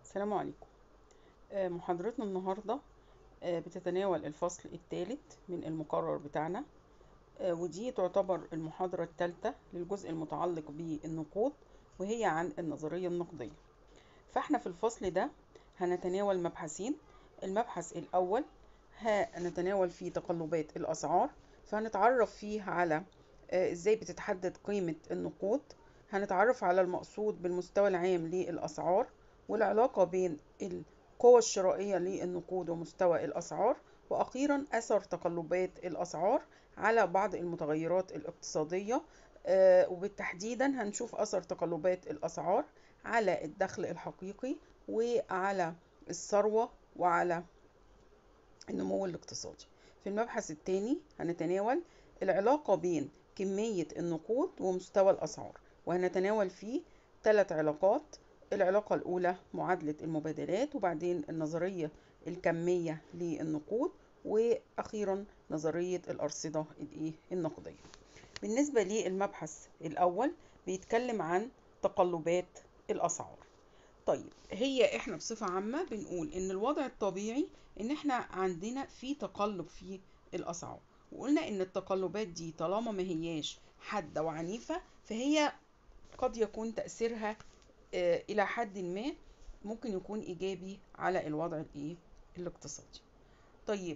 السلام عليكم آه، محاضرتنا النهاردة آه، بتتناول الفصل الثالث من المقرر بتاعنا آه، ودي تعتبر المحاضرة الثالثة للجزء المتعلق بالنقود وهي عن النظرية النقدية فاحنا في الفصل ده هنتناول مبحثين المبحث الأول هنتناول فيه تقلبات الأسعار فهنتعرف فيه على ازاي بتتحدد قيمة النقود هنتعرف على المقصود بالمستوى العام للأسعار والعلاقة بين القوة الشرائية للنقود ومستوى الأسعار وأخيرا أثر تقلبات الأسعار على بعض المتغيرات الاقتصادية وبالتحديدا هنشوف أثر تقلبات الأسعار على الدخل الحقيقي وعلى الثروة وعلى النمو الاقتصادي في المبحث الثاني هنتناول العلاقة بين كمية النقود ومستوى الأسعار وهنتناول فيه ثلاث علاقات العلاقة الأولى معادلة المبادلات وبعدين النظرية الكمية للنقود وأخيرا نظرية الأرصدة النقدية بالنسبة للمبحث الأول بيتكلم عن تقلبات الأسعار طيب هي احنا بصفة عامة بنقول ان الوضع الطبيعي ان احنا عندنا في تقلب في الأسعار وقلنا ان التقلبات دي طالما ما هياش حادة وعنيفة فهي قد يكون تأثيرها الى حد ما ممكن يكون ايجابي على الوضع الايه الاقتصادي طيب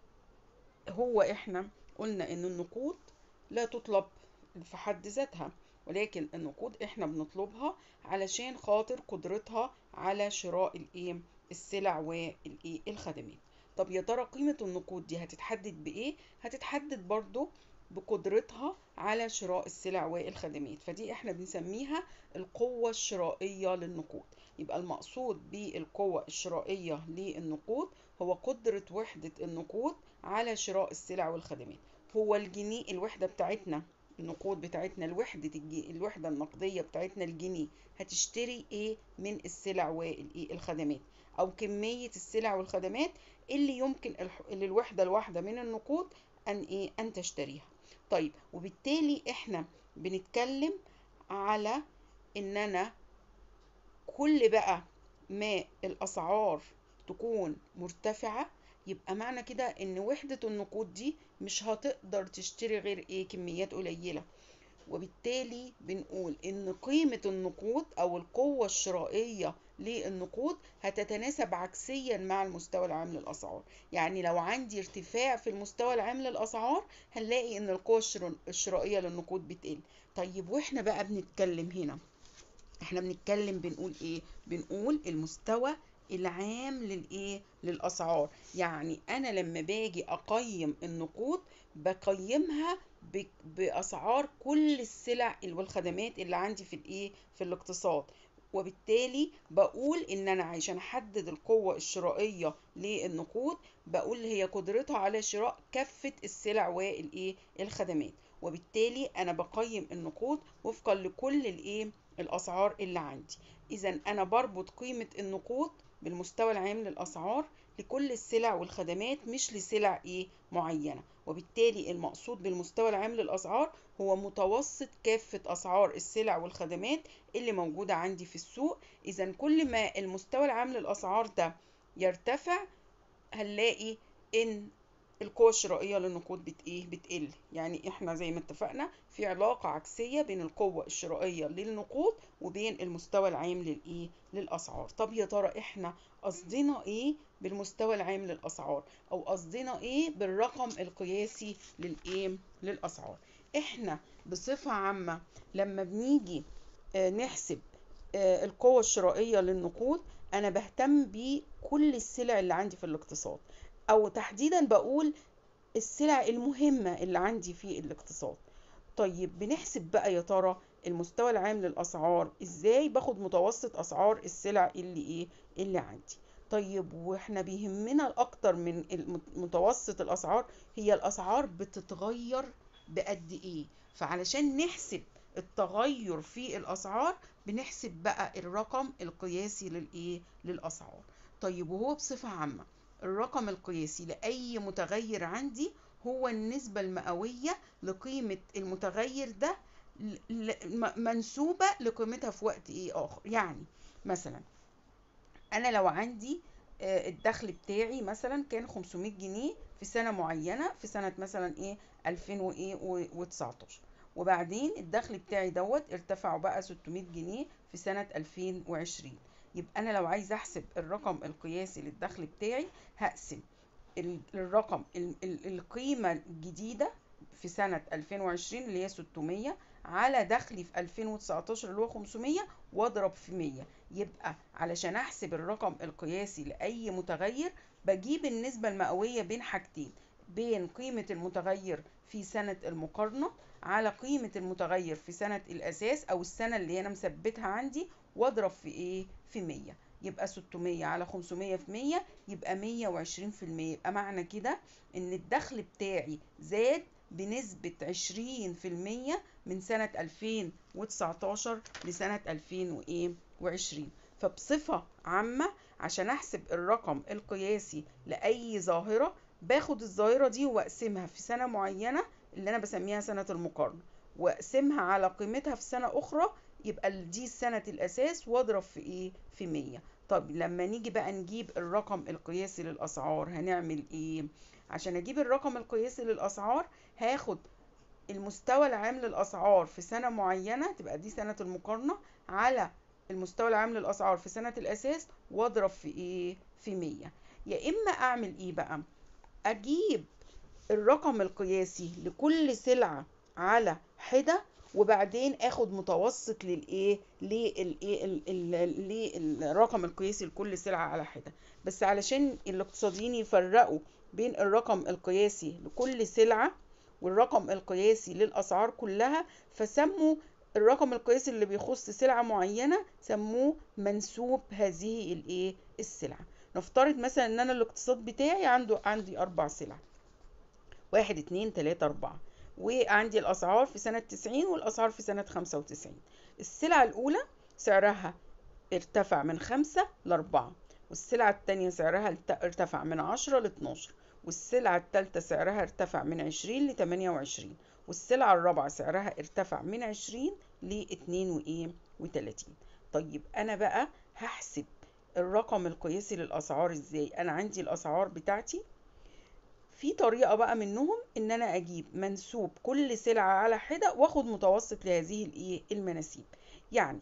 هو احنا قلنا ان النقود لا تطلب في حد ذاتها ولكن النقود احنا بنطلبها علشان خاطر قدرتها على شراء الايه السلع والايه الخدمات طب يا ترى قيمة النقود دي هتتحدد بايه هتتحدد برضو بقدرتها على شراء السلع والخدمات فدي احنا بنسميها القوة الشرائية للنقود يبقى المقصود بالقوة الشرائية للنقود هو قدرة وحدة النقود على شراء السلع والخدمات هو الجنيه الوحدة بتاعتنا النقود بتاعتنا الوحدة الوحدة النقدية بتاعتنا الجنيه هتشتري ايه من السلع والخدمات او كمية السلع والخدمات اللي يمكن اللي الوحدة الواحدة من النقود ان ايه ان تشتريها طيب وبالتالي احنا بنتكلم على ان انا كل بقى ما الاسعار تكون مرتفعة يبقى معنى كده ان وحدة النقود دي مش هتقدر تشتري غير ايه كميات قليلة وبالتالي بنقول ان قيمة النقود او القوة الشرائية للنقود هتتناسب عكسيا مع المستوى العام للأسعار يعني لو عندي ارتفاع في المستوى العام للأسعار هنلاقي ان القوة الشرائية للنقود بتقل طيب واحنا بقى بنتكلم هنا احنا بنتكلم بنقول ايه بنقول المستوى العام للايه للاسعار يعني انا لما باجي اقيم النقود بقيمها باسعار كل السلع والخدمات اللي عندي في الايه في الاقتصاد وبالتالي بقول ان انا عشان احدد القوة الشرائية للنقود بقول هي قدرتها على شراء كافة السلع والايه الخدمات وبالتالي انا بقيم النقود وفقا لكل الايه الاسعار اللي عندي اذا انا بربط قيمة النقود بالمستوى العام للاسعار لكل السلع والخدمات مش لسلع ايه معينة وبالتالي المقصود بالمستوى العام للاسعار هو متوسط كافة اسعار السلع والخدمات اللي موجودة عندي في السوق اذا كل ما المستوى العام للاسعار ده يرتفع هنلاقي ان القوة الشرائية للنقود بت ايه بتقل يعني احنا زي ما اتفقنا في علاقة عكسية بين القوة الشرائية للنقود وبين المستوى العام للايه للاسعار طب يا ترى احنا قصدنا ايه بالمستوى العام للاسعار او قصدنا ايه بالرقم القياسي للايه للاسعار احنا بصفة عامة لما بنيجي اه نحسب اه القوة الشرائية للنقود انا بهتم بكل السلع اللي عندي في الاقتصاد او تحديدا بقول السلع المهمة اللي عندي في الاقتصاد طيب بنحسب بقى يا ترى المستوى العام للاسعار ازاي باخد متوسط اسعار السلع اللي ايه اللي عندي طيب واحنا بيهمنا الاكتر من متوسط الاسعار هي الاسعار بتتغير بقد ايه فعلشان نحسب التغير في الاسعار بنحسب بقى الرقم القياسي للايه للاسعار طيب وهو بصفة عامة الرقم القياسي لأي متغير عندي هو النسبة المئوية لقيمة المتغير ده منسوبة لقيمتها في وقت ايه آخر يعني مثلا انا لو عندي آه، الدخل بتاعي مثلا كان 500 جنيه في سنة معينة في سنة مثلا ايه 2019 وبعدين الدخل بتاعي دوت ارتفع بقى 600 جنيه في سنة 2020 يبقى انا لو عايز احسب الرقم القياسي للدخل بتاعي هقسم ال- الرقم ال- ال- القيمة الجديدة في سنة 2020 اللي هي 600 على دخلي في 2019 اللي هو 500 واضرب في 100 يبقى علشان احسب الرقم القياسي لأي متغير بجيب النسبة المئوية بين حاجتين بين قيمة المتغير في سنة المقارنة على قيمة المتغير في سنة الأساس أو السنة اللي أنا مثبتها عندي واضرب في إيه؟ في 100 يبقى 600 على 500 في 100 يبقى 120 في المية يبقى معنى كده إن الدخل بتاعي زاد بنسبة 20 في المية من سنة 2019 لسنة 2020 فبصفة عامة عشان أحسب الرقم القياسي لأي ظاهرة باخد الظاهرة دي وأقسمها في سنة معينة اللي أنا بسميها سنة المقارنة وأقسمها على قيمتها في سنة أخرى يبقى ال- دي سنة الأساس وأضرب في إيه؟ في 100 طب لما نيجي بقى نجيب الرقم القياسي للأسعار هنعمل إيه؟ عشان أجيب الرقم القياسي للأسعار هاخد المستوى العام للأسعار في سنة معينة تبقى دي سنة المقارنة على المستوى العام للأسعار في سنة الأساس واضرب في إيه؟ في 100 يا إما أعمل إيه بقى؟ أجيب الرقم القياسي لكل سلعة على حدة وبعدين اخد متوسط للايه للايه ال- ال- للرقم القياسي لكل سلعة على حدة بس علشان الاقتصاديين يفرقوا بين الرقم القياسي لكل سلعة والرقم القياسي للأسعار كلها فسموا الرقم القياسي اللي بيخص سلعة معينة سموه منسوب هذه الايه السلعة نفترض مثلا ان انا الاقتصاد بتاعي عنده عندي اربع سلع واحد اتنين تلاتة اربعة وعندي الاسعار في سنة تسعين والاسعار في سنة خمسة وتسعين السلعة الاولى سعرها ارتفع من خمسة لأربعة والسلعة التانية سعرها الت- ارتفع من عشرة لاتناشر والسلعة التالتة سعرها ارتفع من عشرين لتمانية وعشرين والسلعة الرابعة سعرها ارتفع من عشرين لاتنين وإيه وتلاتين طيب أنا بقى هحسب الرقم القياسي للأسعار إزاي أنا عندي الأسعار بتاعتي في طريقة بقى منهم إن أنا أجيب منسوب كل سلعة على حدة وآخد متوسط لهذه الإيه المناسيب يعني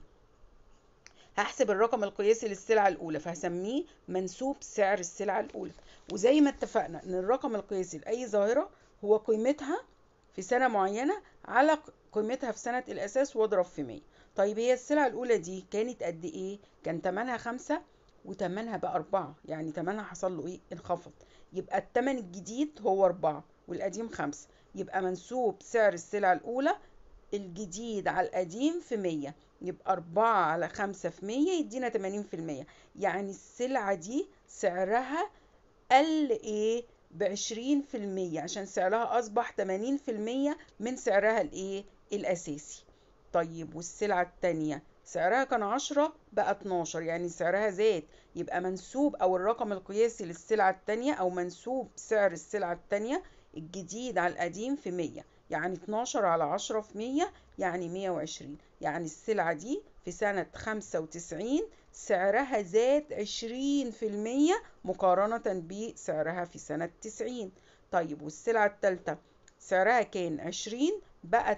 هحسب الرقم القياسي للسلعة الأولى فهسميه منسوب سعر السلعة الأولى وزي ما اتفقنا إن الرقم القياسي لأي ظاهرة هو قيمتها في سنة معينة على ق- قيمتها في سنة الأساس واضرب في 100 طيب هي السلعة الأولى دي كانت قد إيه؟ كان تمنها خمسة وتمنها بقى أربعة يعني تمنها حصل له إيه؟ انخفض يبقى التمن الجديد هو أربعة والقديم خمسة يبقى منسوب سعر السلعة الأولى الجديد على القديم في مية يبقى أربعة على خمسة في مية يدينا تمانين في المية يعني السلعة دي سعرها قل ايه بعشرين في المية عشان سعرها أصبح تمانين في المية من سعرها الايه الأساسي طيب والسلعة التانية سعرها كان عشرة بقى اتناشر يعني سعرها زاد يبقى منسوب أو الرقم القياسي للسلعة التانية أو منسوب سعر السلعة التانية الجديد على القديم في مية يعني 12 على 10 في 100 يعني 120 يعني السلعة دي في سنة 95 سعرها زاد 20% مقارنة بسعرها في سنة 90 طيب والسلعة التالتة سعرها كان 20 بقى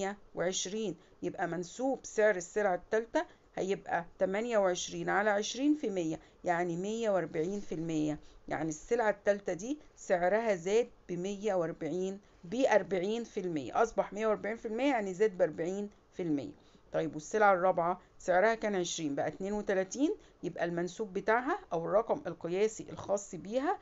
28 يبقى منسوب سعر السلعة التالتة هيبقى 28 على 20 في 100 يعني 140 في المية يعني السلعة التالتة دي سعرها زاد ب 140 ب 40 في المية أصبح 140 في المية يعني زاد ب 40 في المية طيب والسلعة الرابعة سعرها كان 20 بقى 32 يبقى المنسوب بتاعها أو الرقم القياسي الخاص بيها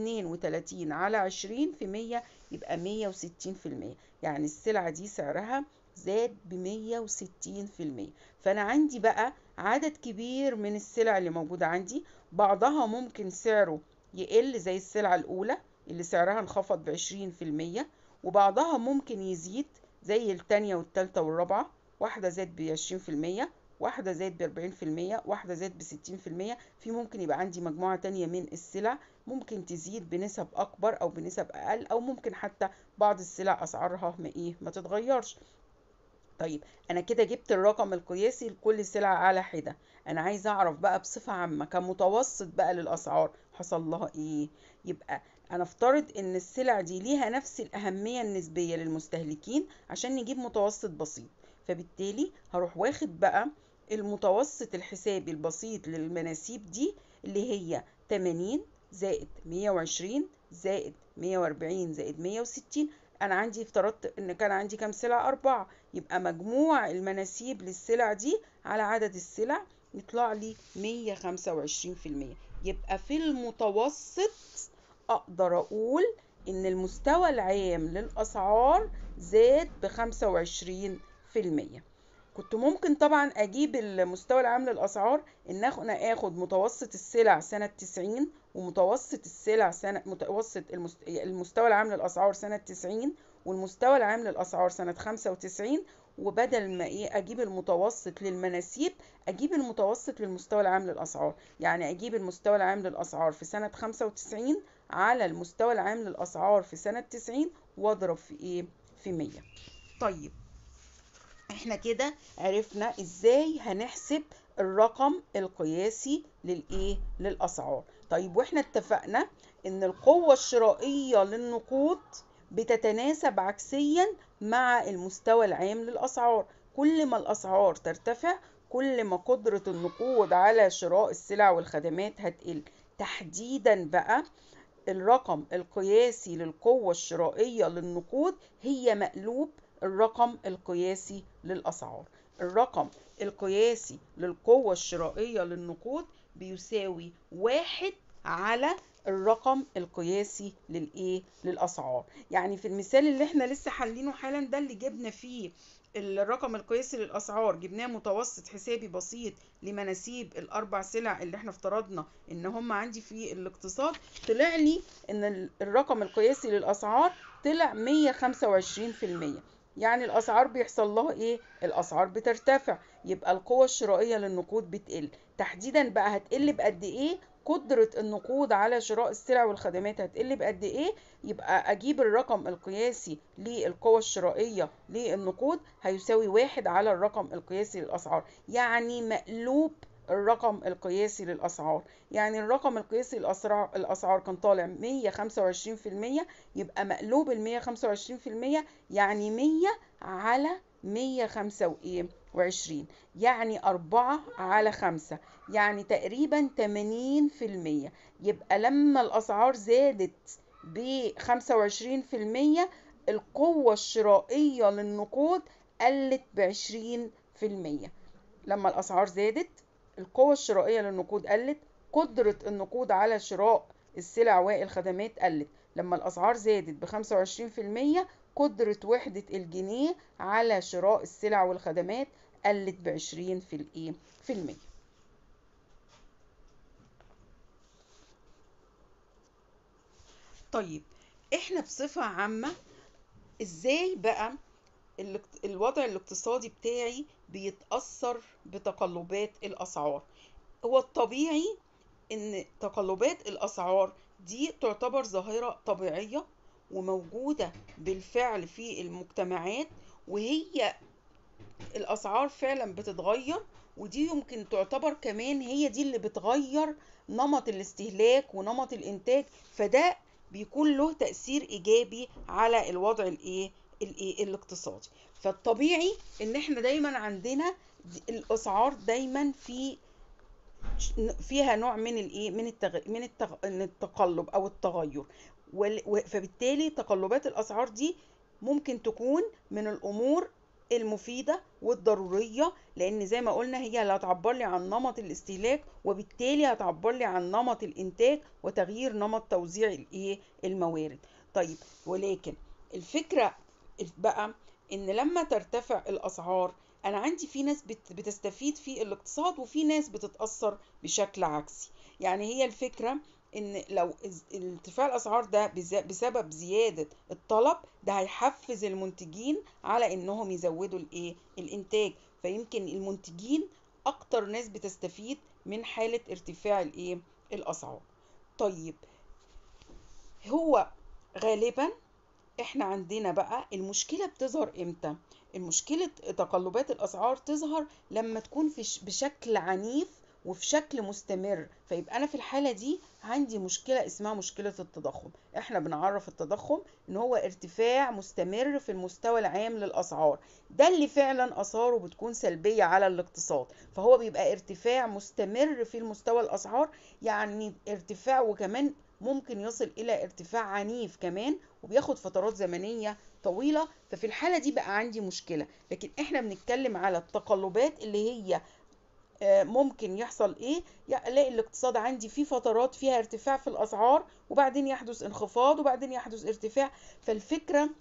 32 على 20 في 100 يبقى 160 في المية يعني السلعة دي سعرها زاد ب 160 في المية فأنا عندي بقى عدد كبير من السلع اللي موجودة عندي بعضها ممكن سعره يقل زي السلعة الأولى اللي سعرها انخفض بعشرين في المية وبعضها ممكن يزيد زي التانية والتالتة والرابعة واحدة زاد بعشرين في المية واحدة زاد بأربعين في المية واحدة زاد بستين في المية في ممكن يبقى عندي مجموعة تانية من السلع ممكن تزيد بنسب أكبر أو بنسب أقل أو ممكن حتى بعض السلع أسعارها ما إيه ما تتغيرش طيب انا كده جبت الرقم القياسي لكل سلعة على حدة انا عايز اعرف بقى بصفة عامة كمتوسط بقى للاسعار حصل لها ايه يبقى انا افترض ان السلع دي ليها نفس الاهمية النسبية للمستهلكين عشان نجيب متوسط بسيط فبالتالي هروح واخد بقى المتوسط الحسابي البسيط للمناسيب دي اللي هي 80 زائد 120 زائد 140 زائد 160 انا عندي افترضت ان كان عندي كام سلعة اربعة يبقى مجموع المناسيب للسلع دي على عدد السلع يطلع لي 125% يبقى في المتوسط اقدر اقول ان المستوى العام للاسعار زاد ب 25% كنت ممكن طبعا اجيب المستوى العام للاسعار ان انا اخد متوسط السلع سنة 90 ومتوسط السلع سنة متوسط المستوى العام للاسعار سنة 90 والمستوى العام للاسعار سنة 95 وبدل ما ايه اجيب المتوسط للمناسيب اجيب المتوسط للمستوى العام للاسعار يعني اجيب المستوى العام للاسعار في سنة 95 على المستوى العام للاسعار في سنة 90 واضرب في ايه في 100 طيب احنا كده عرفنا ازاي هنحسب الرقم القياسي للايه للاسعار طيب واحنا اتفقنا ان القوة الشرائية للنقود بتتناسب عكسيا مع المستوى العام للاسعار كل ما الاسعار ترتفع كل ما قدرة النقود على شراء السلع والخدمات هتقل تحديدا بقى الرقم القياسي للقوة الشرائية للنقود هي مقلوب الرقم القياسي للأسعار الرقم القياسي للقوة الشرائية للنقود بيساوي واحد على الرقم القياسي للايه للاسعار يعني في المثال اللي احنا لسه حلينه حالا ده اللي جبنا فيه الرقم القياسي للاسعار جبناه متوسط حسابي بسيط لمناسيب الاربع سلع اللي احنا افترضنا ان هم عندي في الاقتصاد طلع لي ان الرقم القياسي للاسعار طلع 125% يعني الاسعار بيحصل لها ايه الاسعار بترتفع يبقى القوة الشرائية للنقود بتقل تحديدا بقى هتقل بقد ايه قدرة النقود على شراء السلع والخدمات هتقل بقد ايه يبقى اجيب الرقم القياسي للقوة الشرائية للنقود هيساوي واحد على الرقم القياسي للاسعار يعني مقلوب الرقم القياسي للأسعار يعني الرقم القياسي للأسعار الأسعار كان طالع 125% يبقى مقلوب ال 125% يعني 100 على 125 يعني أربعة على خمسة يعني تقريبا 80% يبقى لما الأسعار زادت بخمسة وعشرين في المية القوة الشرائية للنقود قلت بعشرين في المية لما الأسعار زادت القوة الشرائية للنقود قلت قدرة النقود على شراء السلع والخدمات قلت لما الأسعار زادت بخمسة وعشرين في المية قدرة وحدة الجنيه على شراء السلع والخدمات قلت بعشرين في الإيه في المية طيب احنا بصفة عامة ازاي بقى الوضع الاقتصادي بتاعي بيتأثر بتقلبات الأسعار هو الطبيعي ان تقلبات الأسعار دي تعتبر ظاهرة طبيعية وموجودة بالفعل في المجتمعات وهي الأسعار فعلا بتتغير ودي يمكن تعتبر كمان هي دي اللي بتغير نمط الاستهلاك ونمط الإنتاج فده بيكون له تأثير إيجابي على الوضع الإيه الايه الاقتصادي فالطبيعي ان احنا دايما عندنا الاسعار دايما في فيها نوع من الايه من التغ... من التغ... التقلب او التغير فبالتالي تقلبات الاسعار دي ممكن تكون من الامور المفيدة والضرورية لأن زي ما قلنا هي اللي هتعبر لي عن نمط الاستهلاك وبالتالي هتعبر لي عن نمط الإنتاج وتغيير نمط توزيع الإيه الموارد طيب ولكن الفكرة بقى إن لما ترتفع الأسعار أنا عندي في ناس بتستفيد في الاقتصاد وفي ناس بتتأثر بشكل عكسي يعني هي الفكرة ان لو ارتفاع الاسعار ده بسبب زياده الطلب ده هيحفز المنتجين على انهم يزودوا الايه الانتاج فيمكن المنتجين اكتر ناس بتستفيد من حاله ارتفاع الايه الاسعار طيب هو غالبا احنا عندنا بقى المشكله بتظهر امتى المشكلة تقلبات الأسعار تظهر لما تكون في ش- بشكل عنيف وفي شكل مستمر فيبقى أنا في الحالة دي عندي مشكلة اسمها مشكلة التضخم احنا بنعرف التضخم ان هو ارتفاع مستمر في المستوى العام للأسعار ده اللي فعلا آثاره بتكون سلبية على الاقتصاد فهو بيبقى ارتفاع مستمر في المستوى الأسعار يعني ارتفاع وكمان ممكن يصل إلى ارتفاع عنيف كمان وبياخد فترات زمنية طويلة ففي الحالة دي بقى عندي مشكلة لكن احنا بنتكلم على التقلبات اللي هي آه، ممكن يحصل ايه يا- الاقي الاقتصاد عندي فيه فترات فيها ارتفاع في الاسعار وبعدين يحدث انخفاض وبعدين يحدث ارتفاع فالفكرة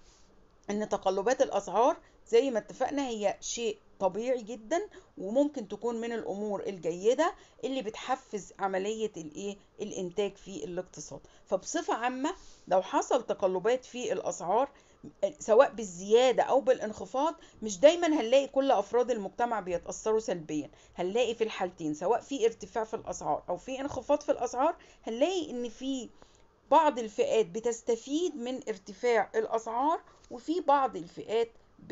ان تقلبات الاسعار زي ما اتفقنا هي شيء طبيعي جدا وممكن تكون من الامور الجيده اللي بتحفز عمليه الايه الانتاج في الاقتصاد فبصفه عامه لو حصل تقلبات في الاسعار سواء بالزياده او بالانخفاض مش دايما هنلاقي كل افراد المجتمع بيتاثروا سلبيا هنلاقي في الحالتين سواء في ارتفاع في الاسعار او في انخفاض في الاسعار هنلاقي ان في بعض الفئات بتستفيد من ارتفاع الأسعار وفي بعض الفئات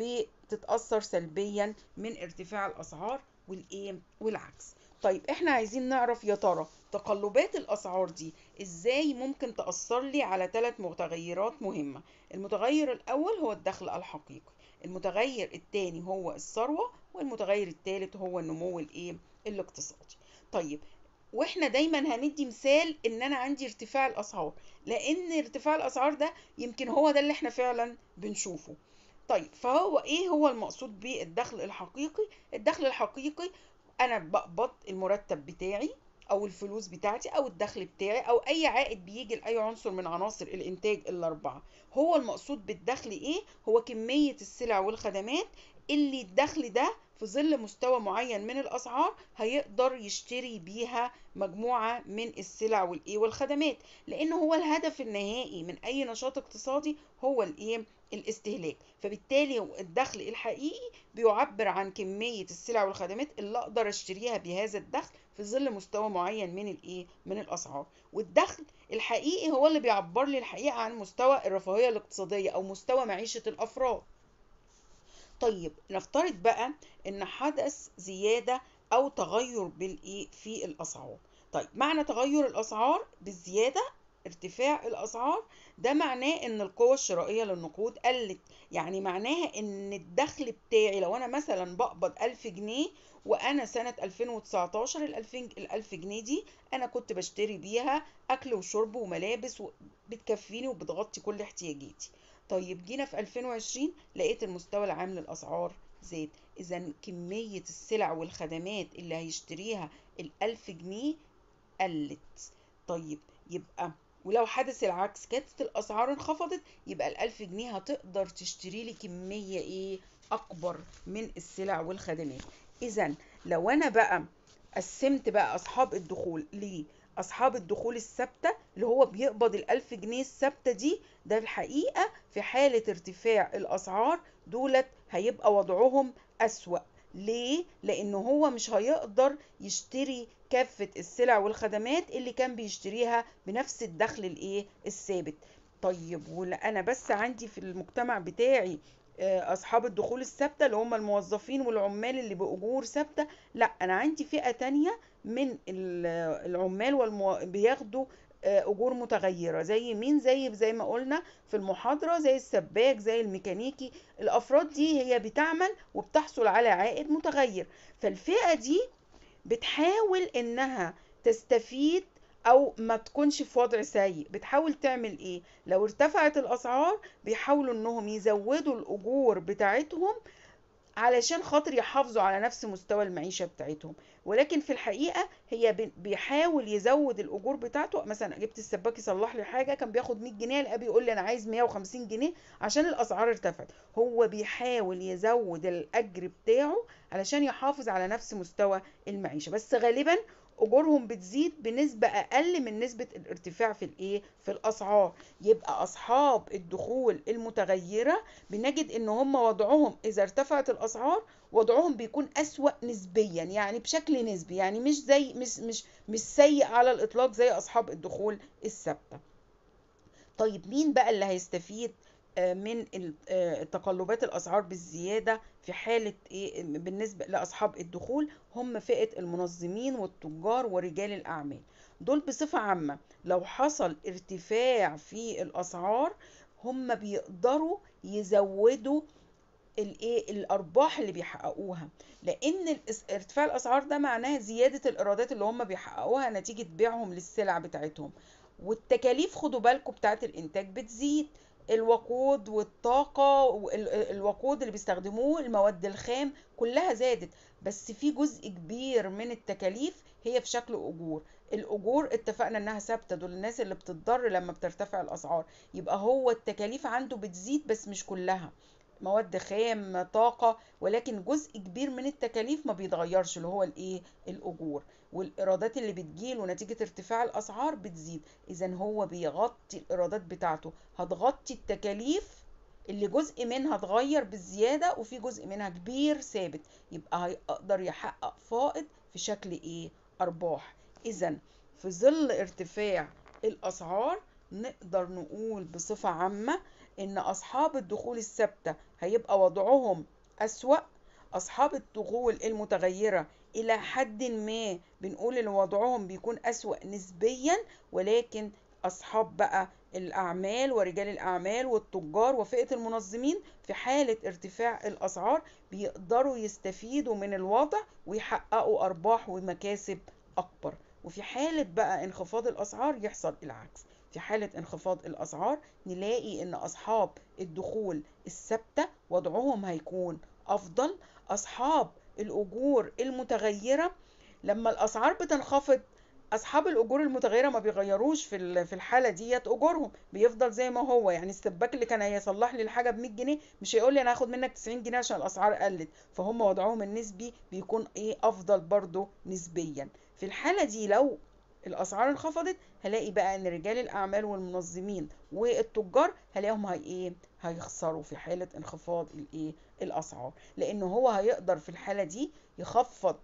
بتتأثر سلبيا من ارتفاع الأسعار والإيه والعكس طيب احنا عايزين نعرف يا ترى تقلبات الأسعار دي ازاي ممكن تأثر لي على ثلاث متغيرات مهمة المتغير الأول هو الدخل الحقيقي المتغير الثاني هو الثروة والمتغير الثالث هو النمو الايه الاقتصادي طيب واحنا دايما هندي مثال ان انا عندي ارتفاع الاسعار لان ارتفاع الاسعار ده يمكن هو ده اللي احنا فعلا بنشوفه طيب فهو ايه هو المقصود بالدخل الحقيقي الدخل الحقيقي انا بقبض المرتب بتاعي او الفلوس بتاعتي او الدخل بتاعي او اي عائد بيجي لاي عنصر من عناصر الانتاج الاربعه هو المقصود بالدخل ايه هو كميه السلع والخدمات اللي الدخل ده في ظل مستوى معين من الاسعار هيقدر يشتري بيها مجموعه من السلع والايه والخدمات لان هو الهدف النهائي من اي نشاط اقتصادي هو الايه الاستهلاك فبالتالي الدخل الحقيقي بيعبر عن كميه السلع والخدمات اللي اقدر اشتريها بهذا الدخل في ظل مستوى معين من الايه من الاسعار والدخل الحقيقي هو اللي بيعبر لي الحقيقه عن مستوى الرفاهيه الاقتصاديه او مستوى معيشه الافراد طيب نفترض بقى ان حدث زيادة او تغير بالايه في الاسعار طيب معنى تغير الاسعار بالزيادة ارتفاع الاسعار ده معناه ان القوة الشرائية للنقود قلت يعني معناها ان الدخل بتاعي لو انا مثلا بقبض ألف جنيه وانا سنة 2019 الألفين الألف جنيه دي انا كنت بشتري بيها اكل وشرب وملابس بتكفيني وبتغطي كل احتياجاتي طيب جينا في 2020 لقيت المستوى العام للأسعار زاد إذا كمية السلع والخدمات اللي هيشتريها الألف جنيه قلت طيب يبقى ولو حدث العكس كانت الأسعار انخفضت يبقى الألف جنيه هتقدر تشتري لي كمية إيه أكبر من السلع والخدمات إذا لو أنا بقى قسمت بقى أصحاب الدخول ليه أصحاب الدخول الثابتة اللي هو بيقبض الألف جنيه الثابتة دي ده الحقيقة في حالة ارتفاع الأسعار دولت هيبقى وضعهم أسوأ ليه؟ لأن هو مش هيقدر يشتري كافة السلع والخدمات اللي كان بيشتريها بنفس الدخل الإيه؟ الثابت طيب ولا أنا بس عندي في المجتمع بتاعي أصحاب الدخول الثابتة اللي هم الموظفين والعمال اللي بأجور ثابتة لا أنا عندي فئة تانية من العمال والمو... بياخدوا اجور متغيره زي مين زي زي ما قلنا في المحاضره زي السباك زي الميكانيكي الافراد دي هي بتعمل وبتحصل على عائد متغير فالفئه دي بتحاول انها تستفيد او ما تكونش في وضع سيء بتحاول تعمل ايه لو ارتفعت الاسعار بيحاولوا انهم يزودوا الاجور بتاعتهم علشان خاطر يحافظوا على نفس مستوى المعيشة بتاعتهم ولكن في الحقيقة هي بيحاول يزود الأجور بتاعته مثلا جبت السباك يصلح لي حاجة كان بياخد 100 جنيه الأب يقول لي أنا عايز 150 جنيه عشان الأسعار ارتفعت هو بيحاول يزود الأجر بتاعه علشان يحافظ على نفس مستوى المعيشة بس غالبا اجورهم بتزيد بنسبة اقل من نسبة الارتفاع في الايه في الاسعار يبقى اصحاب الدخول المتغيرة بنجد ان هم وضعهم اذا ارتفعت الاسعار وضعهم بيكون اسوأ نسبيا يعني بشكل نسبي يعني مش زي مش مش مش سيء على الاطلاق زي اصحاب الدخول الثابتة طيب مين بقى اللي هيستفيد آه، من ال- آه، تقلبات الأسعار بالزيادة في حالة إيه بالنسبة لأصحاب الدخول هم فئة المنظمين والتجار ورجال الأعمال دول بصفة عامة لو حصل ارتفاع في الأسعار هم بيقدروا يزودوا الايه الارباح اللي بيحققوها لان الإس- ارتفاع الاسعار ده معناه زياده الايرادات اللي هم بيحققوها نتيجه بيعهم للسلع بتاعتهم والتكاليف خدوا بالكم بتاعت الانتاج بتزيد الوقود والطاقة والوقود اللي بيستخدموه المواد الخام كلها زادت بس في جزء كبير من التكاليف هي في شكل أجور الأجور اتفقنا إنها ثابتة دول الناس اللي بتضطر لما بترتفع الأسعار يبقى هو التكاليف عنده بتزيد بس مش كلها مواد خام طاقة ولكن جزء كبير من التكاليف ما بيتغيرش اللي هو الايه الأجور والإيرادات اللي بتجيله نتيجة ارتفاع الأسعار بتزيد إذا هو بيغطي الإيرادات بتاعته هتغطي التكاليف اللي جزء منها اتغير بالزيادة وفي جزء منها كبير ثابت يبقى هيقدر يحقق فائض في شكل ايه أرباح إذا في ظل ارتفاع الأسعار نقدر نقول بصفة عامة إن أصحاب الدخول الثابتة هيبقى وضعهم أسوأ أصحاب الدخول المتغيرة إلى حد ما بنقول إن وضعهم بيكون أسوأ نسبيا ولكن أصحاب بقى الأعمال ورجال الأعمال والتجار وفئة المنظمين في حالة ارتفاع الأسعار بيقدروا يستفيدوا من الوضع ويحققوا أرباح ومكاسب أكبر وفي حالة بقى انخفاض الأسعار يحصل العكس في حالة انخفاض الأسعار نلاقي إن أصحاب الدخول الثابتة وضعهم هيكون أفضل أصحاب الأجور المتغيرة لما الأسعار بتنخفض أصحاب الأجور المتغيرة ما بيغيروش في ال- في الحالة ديت أجورهم بيفضل زي ما هو يعني السباك اللي كان هيصلح لي الحاجة ب 100 جنيه مش هيقول لي أنا هاخد منك 90 جنيه عشان الأسعار قلت فهم وضعهم النسبي بيكون إيه أفضل برضه نسبيا في الحالة دي لو الاسعار انخفضت هلاقي بقى ان رجال الاعمال والمنظمين والتجار هلاقيهم هي ايه هيخسروا في حاله انخفاض الايه الاسعار لان هو هيقدر في الحاله دي يخفض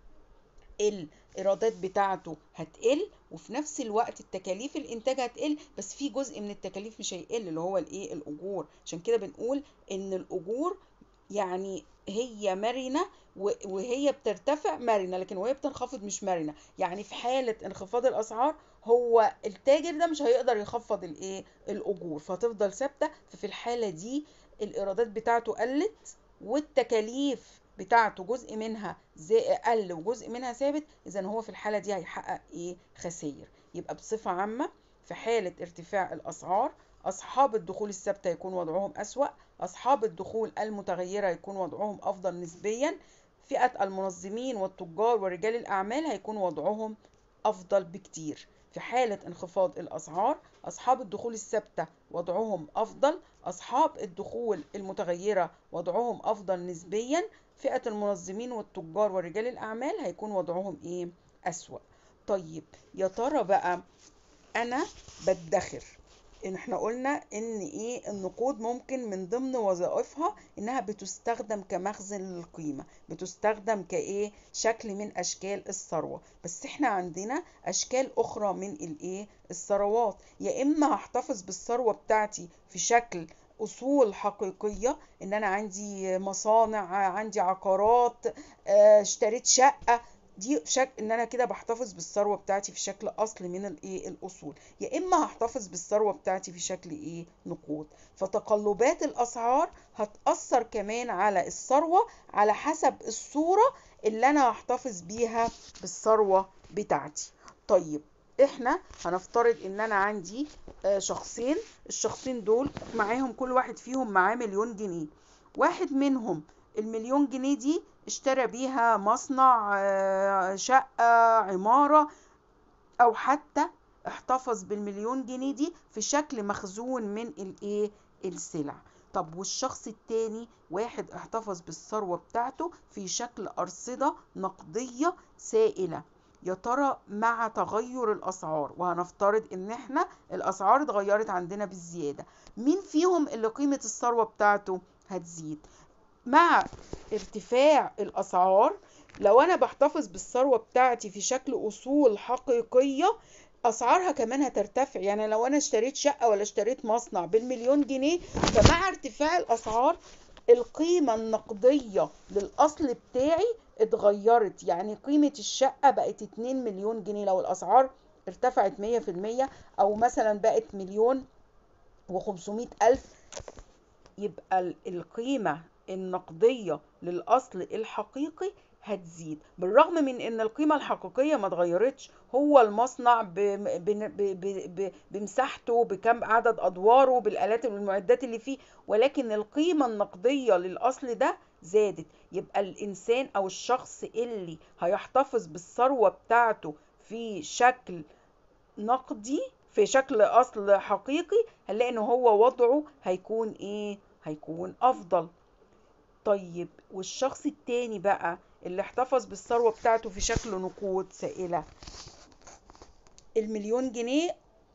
الايرادات بتاعته هتقل وفي نفس الوقت التكاليف الانتاج هتقل بس في جزء من التكاليف مش هيقل اللي هو الايه الاجور عشان كده بنقول ان الاجور يعني هي مرنة و- وهي بترتفع مرنة لكن وهي بتنخفض مش مرنة يعني في حالة انخفاض الأسعار هو التاجر ده مش هيقدر يخفض الايه الأجور فهتفضل ثابتة ففي الحالة دي الإيرادات بتاعته قلت والتكاليف بتاعته جزء منها زي قل وجزء منها ثابت إذا هو في الحالة دي هيحقق ايه خسائر يبقى بصفة عامة في حالة ارتفاع الأسعار أصحاب الدخول الثابتة يكون وضعهم أسوأ أصحاب الدخول المتغيرة يكون وضعهم أفضل نسبيا فئة المنظمين والتجار ورجال الأعمال هيكون وضعهم أفضل بكتير في حالة انخفاض الأسعار أصحاب الدخول الثابتة وضعهم أفضل أصحاب الدخول المتغيرة وضعهم أفضل نسبيا فئة المنظمين والتجار ورجال الأعمال هيكون وضعهم إيه أسوأ طيب يا ترى بقى أنا بدخر ان احنا قلنا ان ايه النقود ممكن من ضمن وظائفها انها بتستخدم كمخزن للقيمة بتستخدم كايه شكل من اشكال الثروة بس احنا عندنا اشكال اخرى من الايه الثروات يا اما هحتفظ بالثروة بتاعتي في شكل اصول حقيقية ان انا عندي مصانع عندي عقارات آه، اشتريت شقة دي في شكل ان انا كده بحتفظ بالثروه بتاعتي في شكل اصل من الايه الاصول يا اما هحتفظ بالثروه بتاعتي في شكل ايه نقود فتقلبات الاسعار هتاثر كمان على الثروه على حسب الصوره اللي انا هحتفظ بيها بالثروه بتاعتي طيب احنا هنفترض ان انا عندي آه، شخصين الشخصين دول معاهم كل واحد فيهم معاه مليون جنيه واحد منهم المليون جنيه دي اشترى بيها مصنع آه، شقة عمارة أو حتى احتفظ بالمليون جنيه دي في شكل مخزون من الايه السلع طب والشخص التاني واحد احتفظ بالثروة بتاعته في شكل أرصدة نقدية سائلة يا ترى مع تغير الأسعار وهنفترض إن احنا الأسعار اتغيرت عندنا بالزيادة مين فيهم اللي قيمة الثروة بتاعته هتزيد مع ارتفاع الأسعار لو انا بحتفظ بالثروة بتاعتي في شكل اصول حقيقية اسعارها كمان هترتفع يعني لو انا اشتريت شقة ولا اشتريت مصنع بالمليون جنيه فمع ارتفاع الاسعار القيمة النقدية للاصل بتاعي اتغيرت يعني قيمة الشقة بقت 2 مليون جنيه لو الاسعار ارتفعت 100% او مثلا بقت مليون و500 الف يبقى ال- القيمة النقدية للأصل الحقيقي هتزيد بالرغم من ان القيمة الحقيقية ما اتغيرتش هو المصنع ب- ب- ب- ب- ب- بمساحته بكم عدد ادواره بالالات والمعدات اللي فيه ولكن القيمة النقدية للاصل ده زادت يبقى الانسان او الشخص اللي هيحتفظ بالثروة بتاعته في شكل نقدي في شكل اصل حقيقي هنلاقي ان هو وضعه هيكون ايه هيكون افضل طيب والشخص التاني بقى اللي احتفظ بالثروة بتاعته في شكل نقود سائلة المليون جنيه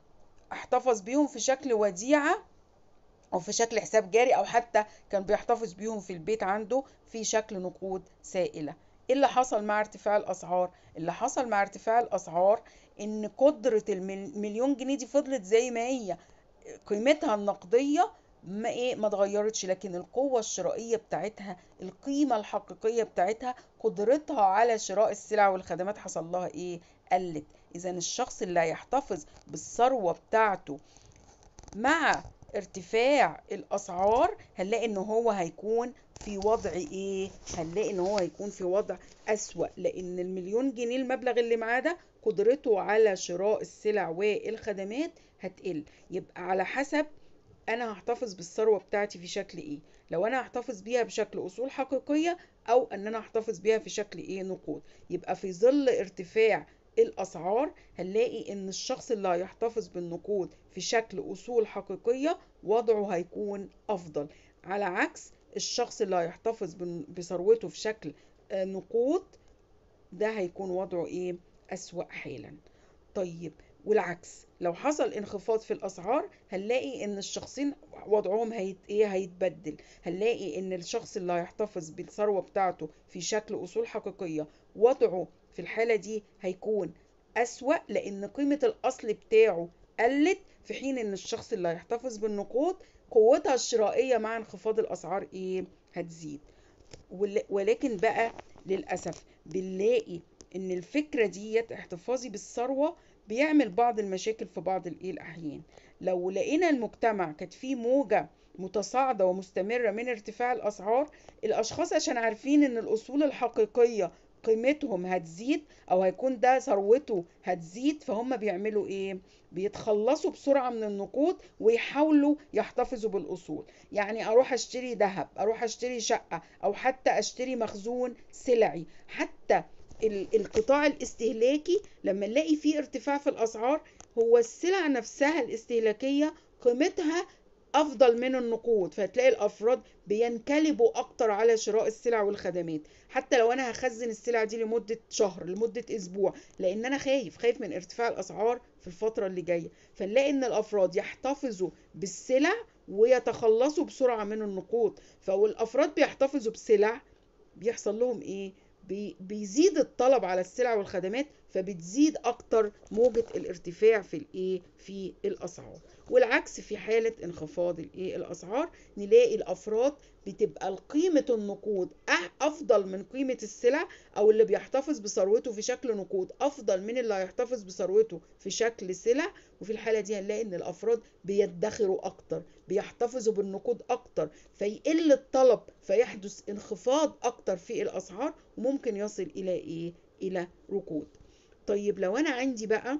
احتفظ بيهم في شكل وديعة او في شكل حساب جاري او حتى كان بيحتفظ بيهم في البيت عنده في شكل نقود سائلة ايه اللي حصل مع ارتفاع الاسعار اللي حصل مع ارتفاع الاسعار ان قدرة المليون جنيه دي فضلت زي ما هي قيمتها النقدية ما ايه ما اتغيرتش لكن القوة الشرائية بتاعتها القيمة الحقيقية بتاعتها قدرتها على شراء السلع والخدمات حصل لها ايه قلت اذا الشخص اللي هيحتفظ بالثروة بتاعته مع ارتفاع الاسعار هنلاقي ان هو هيكون في وضع ايه هنلاقي ان هو هيكون في وضع اسوأ لان المليون جنيه المبلغ اللي معاه ده قدرته على شراء السلع والخدمات هتقل يبقى على حسب انا هحتفظ بالثروه بتاعتي في شكل ايه لو انا هحتفظ بيها بشكل اصول حقيقيه او ان انا هحتفظ بيها في شكل ايه نقود يبقى في ظل ارتفاع الاسعار هنلاقي ان الشخص اللي هيحتفظ بالنقود في شكل اصول حقيقيه وضعه هيكون افضل على عكس الشخص اللي هيحتفظ بثروته في شكل نقود ده هيكون وضعه ايه اسوأ حالا طيب والعكس لو حصل انخفاض في الاسعار هنلاقي ان الشخصين وضعهم هيت ايه هيتبدل هنلاقي ان الشخص اللي هيحتفظ بالثروه بتاعته في شكل اصول حقيقيه وضعه في الحاله دي هيكون اسوا لان قيمه الاصل بتاعه قلت في حين ان الشخص اللي هيحتفظ بالنقود قوتها الشرائيه مع انخفاض الاسعار ايه هتزيد ولكن بقى للاسف بنلاقي ان الفكره ديت احتفاظي بالثروه بيعمل بعض المشاكل في بعض الايه الاحيان لو لقينا المجتمع كانت فيه موجه متصاعده ومستمره من ارتفاع الاسعار الاشخاص عشان عارفين ان الاصول الحقيقيه قيمتهم هتزيد او هيكون ده ثروته هتزيد فهم بيعملوا ايه بيتخلصوا بسرعه من النقود ويحاولوا يحتفظوا بالاصول يعني اروح اشتري ذهب اروح اشتري شقه او حتى اشتري مخزون سلعي حتى القطاع الاستهلاكي لما نلاقي فيه ارتفاع في الاسعار هو السلع نفسها الاستهلاكيه قيمتها افضل من النقود فتلاقي الافراد بينقلبوا اكتر على شراء السلع والخدمات حتى لو انا هخزن السلع دي لمده شهر لمده اسبوع لان انا خايف خايف من ارتفاع الاسعار في الفتره اللي جايه فنلاقي ان الافراد يحتفظوا بالسلع ويتخلصوا بسرعه من النقود فالافراد بيحتفظوا بسلع بيحصل لهم ايه بي بيزيد الطلب على السلع والخدمات فبتزيد اكتر موجة الارتفاع في الايه في الاسعار والعكس في حالة انخفاض الايه الاسعار نلاقي الافراد بتبقى قيمة النقود افضل من قيمة السلع او اللي بيحتفظ بثروته في شكل نقود افضل من اللي هيحتفظ بثروته في شكل سلع وفي الحالة دي هنلاقي ان الافراد بيدخروا اكتر بيحتفظوا بالنقود اكتر فيقل الطلب فيحدث انخفاض اكتر في الاسعار وممكن يصل الى ايه الى ركود طيب لو انا عندي بقى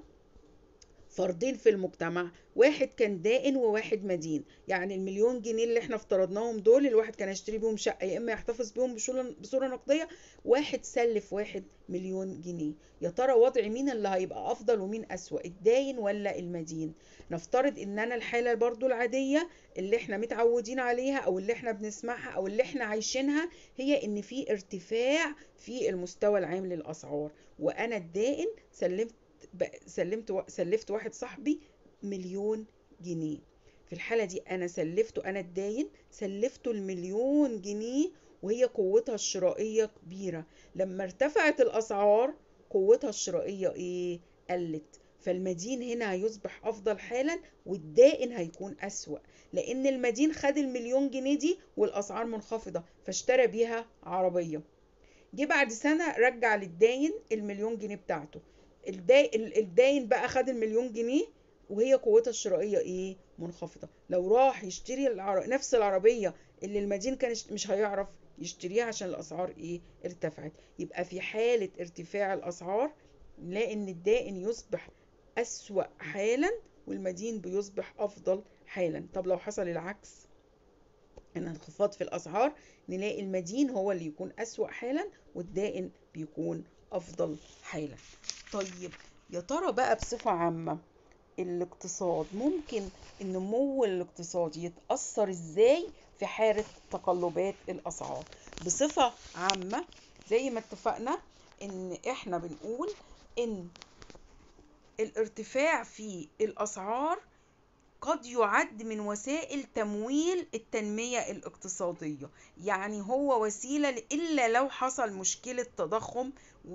فردين في المجتمع واحد كان دائن وواحد مدين يعني المليون جنيه اللي احنا افترضناهم دول الواحد كان يشتري بيهم شقة يا اما يحتفظ بيهم بصورة نقدية واحد سلف واحد مليون جنيه يا ترى وضع مين اللي هيبقى افضل ومين اسوأ الداين ولا المدين نفترض ان انا الحالة برضو العادية اللي احنا متعودين عليها او اللي احنا بنسمعها او اللي احنا عايشينها هي ان في ارتفاع في المستوى العام للاسعار وانا الدائن سلمت سلمت سلفت واحد صاحبي مليون جنيه في الحالة دي أنا سلفته أنا الداين سلفته المليون جنيه وهي قوتها الشرائية كبيرة لما ارتفعت الأسعار قوتها الشرائية ايه قلت فالمدين هنا هيصبح أفضل حالا والدائن هيكون أسوأ لأن المدين خد المليون جنيه دي والأسعار منخفضة فاشترى بيها عربية جه بعد سنة رجع للداين المليون جنيه بتاعته الداين, الداين بقى خد المليون جنيه وهي قوتها الشرائية ايه منخفضة لو راح يشتري العر... نفس العربية اللي المدين كان مش هيعرف يشتريها عشان الأسعار ايه ارتفعت يبقى في حالة ارتفاع الأسعار نلاقي ان الدائن يصبح أسوأ حالا والمدين بيصبح أفضل حالا طب لو حصل العكس ان انخفاض في الأسعار نلاقي المدين هو اللي يكون أسوأ حالا والدائن بيكون أفضل حالا طيب يا ترى بقى بصفة عامة الاقتصاد ممكن النمو الاقتصادي يتأثر ازاي في حالة تقلبات الأسعار بصفة عامة زي ما اتفقنا ان احنا بنقول ان الارتفاع في الأسعار قد يعد من وسائل تمويل التنمية الاقتصادية يعني هو وسيلة إلا لو حصل مشكلة تضخم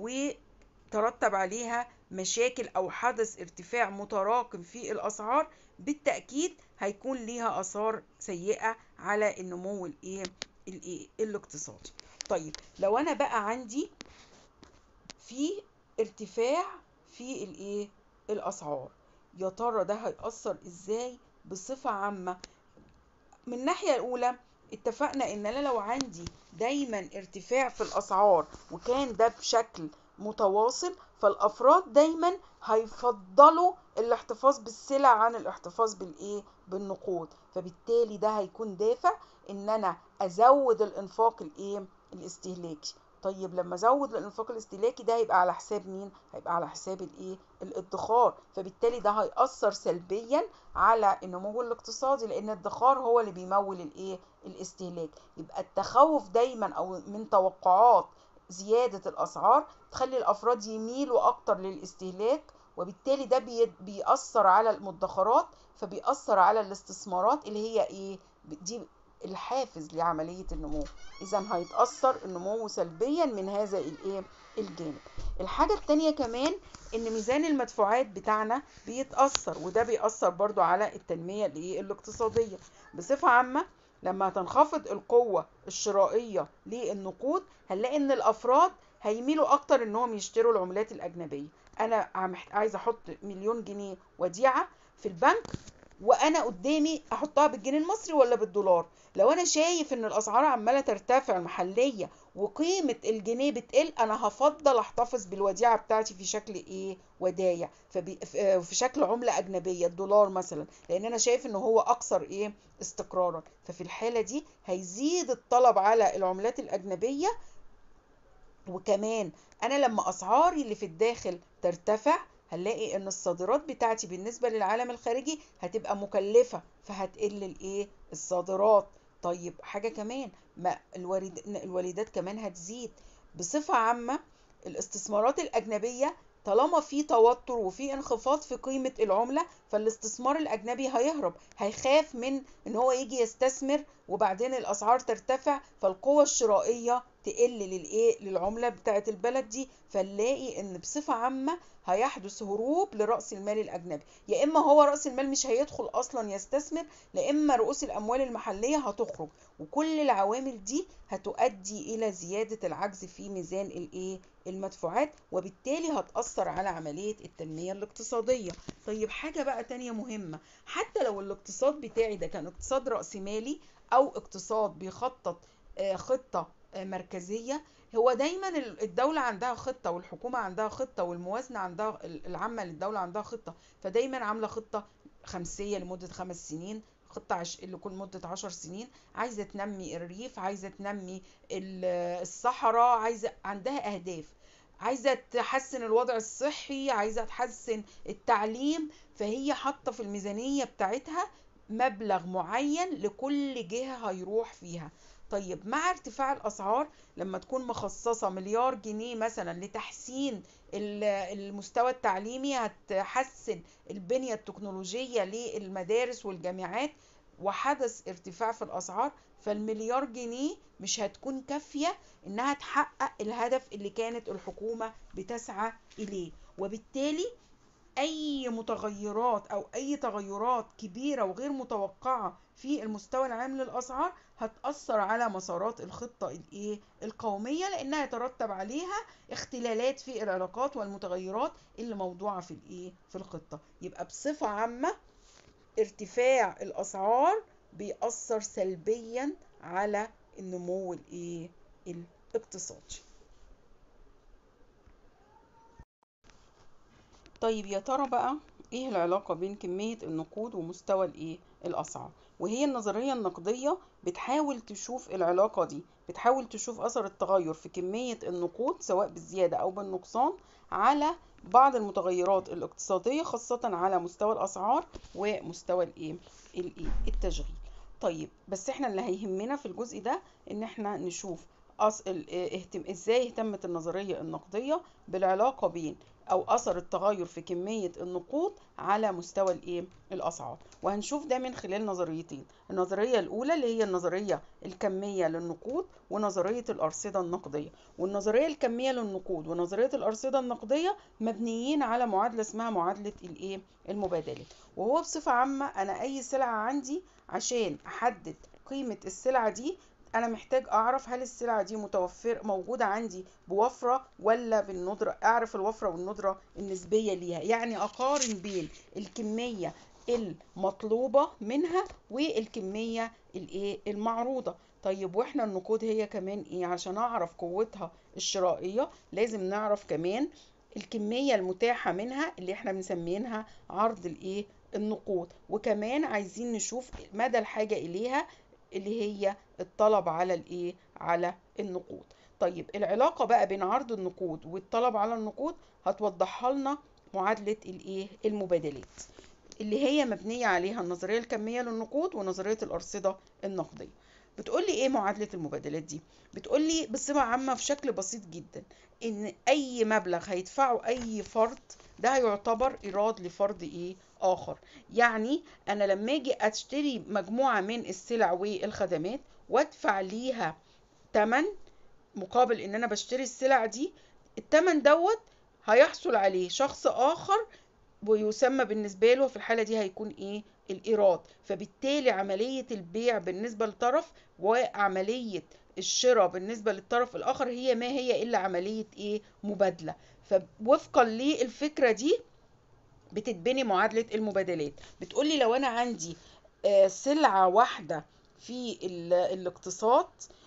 وترتب عليها مشاكل أو حدث ارتفاع متراكم في الأسعار بالتأكيد هيكون ليها آثار سيئة على النمو الإيه الإيه الاقتصادي طيب لو أنا بقى عندي في ارتفاع في الإيه الأسعار يا ترى ده هيأثر إزاي بصفة عامة من الناحية الأولى اتفقنا إن أنا لو عندي دايما ارتفاع في الأسعار وكان ده بشكل متواصل فالافراد دايما هيفضلوا الاحتفاظ بالسلع عن الاحتفاظ بالايه بالنقود فبالتالي ده هيكون دافع ان انا ازود الانفاق الايه الاستهلاكي طيب لما ازود الانفاق الاستهلاكي ده هيبقى على حساب مين هيبقى على حساب الايه الادخار فبالتالي ده هيأثر سلبيا على النمو الاقتصادي لان الادخار هو اللي بيمول الايه الاستهلاك يبقى التخوف دايما او من توقعات زيادة الأسعار تخلي الأفراد يميلوا أكتر للاستهلاك وبالتالي ده بيأثر على المدخرات فبيأثر على الاستثمارات اللي هي إيه دي الحافز لعملية النمو إذا هيتأثر النمو سلبيا من هذا الإيه الجانب الحاجة التانية كمان إن ميزان المدفوعات بتاعنا بيتأثر وده بيأثر برضو على التنمية الإيه الاقتصادية بصفة عامة لما تنخفض القوة الشرائية للنقود هنلاقي ان الافراد هيميلوا اكتر انهم يشتروا العملات الاجنبية انا عايزة احط مليون جنيه وديعة في البنك وانا قدامي احطها بالجنيه المصري ولا بالدولار لو انا شايف ان الاسعار عماله ترتفع محليه وقيمه الجنيه بتقل انا هفضل احتفظ بالوديعه بتاعتي في شكل ايه ودايع فبي في شكل عمله اجنبيه الدولار مثلا لان انا شايف ان هو اكثر ايه استقرارا ففي الحاله دي هيزيد الطلب على العملات الاجنبيه وكمان انا لما اسعاري اللي في الداخل ترتفع هنلاقي ان الصادرات بتاعتي بالنسبه للعالم الخارجي هتبقى مكلفه فهتقل الايه الصادرات طيب حاجه كمان ما الوريد الواردات كمان هتزيد بصفه عامه الاستثمارات الاجنبيه طالما في توتر وفي انخفاض في قيمة العملة فالاستثمار الأجنبي هيهرب هيخاف من إن هو يجي يستثمر وبعدين الأسعار ترتفع فالقوة الشرائية تقل للإيه للعملة بتاعت البلد دي فنلاقي إن بصفة عامة هيحدث هروب لرأس المال الأجنبي يا إما هو رأس المال مش هيدخل أصلا يستثمر لا إما رؤوس الأموال المحلية هتخرج وكل العوامل دي هتؤدي إلى زيادة العجز في ميزان الإيه المدفوعات وبالتالي هتأثر على عملية التنمية الاقتصادية طيب حاجة بقى تانية مهمة حتى لو الاقتصاد بتاعي ده كان اقتصاد رأسمالي أو اقتصاد بيخطط خطة مركزية هو دايما الدولة عندها خطة والحكومة عندها خطة والموازنة عندها العامة للدولة عندها خطة فدايما عاملة خطة خمسية لمدة خمس سنين خطة عش... لكل مدة عشر سنين عايزة تنمي الريف عايزة تنمي الصحراء عايزة عندها أهداف عايزة تحسن الوضع الصحي عايزة تحسن التعليم فهي حاطة في الميزانية بتاعتها مبلغ معين لكل جهة هيروح فيها طيب مع ارتفاع الأسعار لما تكون مخصصة مليار جنيه مثلا لتحسين المستوى التعليمي هتحسن البنية التكنولوجية للمدارس والجامعات وحدث ارتفاع في الأسعار فالمليار جنيه مش هتكون كافية إنها تحقق الهدف اللي كانت الحكومة بتسعى إليه وبالتالي أي متغيرات أو أي تغيرات كبيرة وغير متوقعة في المستوى العام للأسعار هتأثر على مسارات الخطة الإيه القومية لأنها يترتب عليها اختلالات في العلاقات والمتغيرات اللي موضوعة في الإيه في الخطة يبقى بصفة عامة ارتفاع الأسعار بيأثر سلبيا على النمو الإيه الاقتصادي طيب يا ترى بقى ايه العلاقة بين كمية النقود ومستوى الايه الاسعار وهي النظرية النقدية بتحاول تشوف العلاقة دي بتحاول تشوف اثر التغير في كمية النقود سواء بالزيادة او بالنقصان على بعض المتغيرات الاقتصادية خاصة على مستوى الاسعار ومستوى الايه الايه التشغيل طيب بس احنا اللي هيهمنا في الجزء ده ان احنا نشوف أص... اهتم... ازاي اهتمت النظرية النقدية بالعلاقة بين او اثر التغير في كمية النقود على مستوى الايه الاسعار وهنشوف ده من خلال نظريتين النظرية الاولى اللي هي النظرية الكمية للنقود ونظرية الارصدة النقدية والنظرية الكمية للنقود ونظرية الارصدة النقدية مبنيين على معادلة اسمها معادلة الايه المبادلات وهو بصفة عامة انا اي سلعة عندي عشان احدد قيمة السلعة دي انا محتاج اعرف هل السلعه دي متوفر موجوده عندي بوفره ولا بالندره اعرف الوفره والندره النسبيه ليها يعني اقارن بين الكميه المطلوبه منها والكميه الايه المعروضه طيب واحنا النقود هي كمان ايه عشان اعرف قوتها الشرائيه لازم نعرف كمان الكميه المتاحه منها اللي احنا بنسمينها عرض الايه النقود وكمان عايزين نشوف مدى الحاجه اليها اللي هي الطلب على الايه على النقود طيب العلاقة بقى بين عرض النقود والطلب على النقود هتوضحها لنا معادلة الايه المبادلات اللي هي مبنية عليها النظرية الكمية للنقود ونظرية الأرصدة النقدية بتقول لي ايه معادلة المبادلات دي بتقول لي بصفة عامة في شكل بسيط جدا ان اي مبلغ هيدفعه اي فرد ده هيعتبر ايراد لفرد ايه اخر يعني انا لما اجي اشتري مجموعة من السلع والخدمات وادفع ليها تمن مقابل ان انا بشتري السلع دي التمن دوت هيحصل عليه شخص اخر ويسمى بالنسبة له في الحالة دي هيكون ايه الايراد فبالتالي عملية البيع بالنسبة لطرف وعملية الشراء بالنسبة للطرف الآخر هي ما هي إلا عملية إيه مبادلة فوفقا للفكرة دي بتتبني معادلة المبادلات بتقولي لو أنا عندي سلعة واحدة في الاقتصاد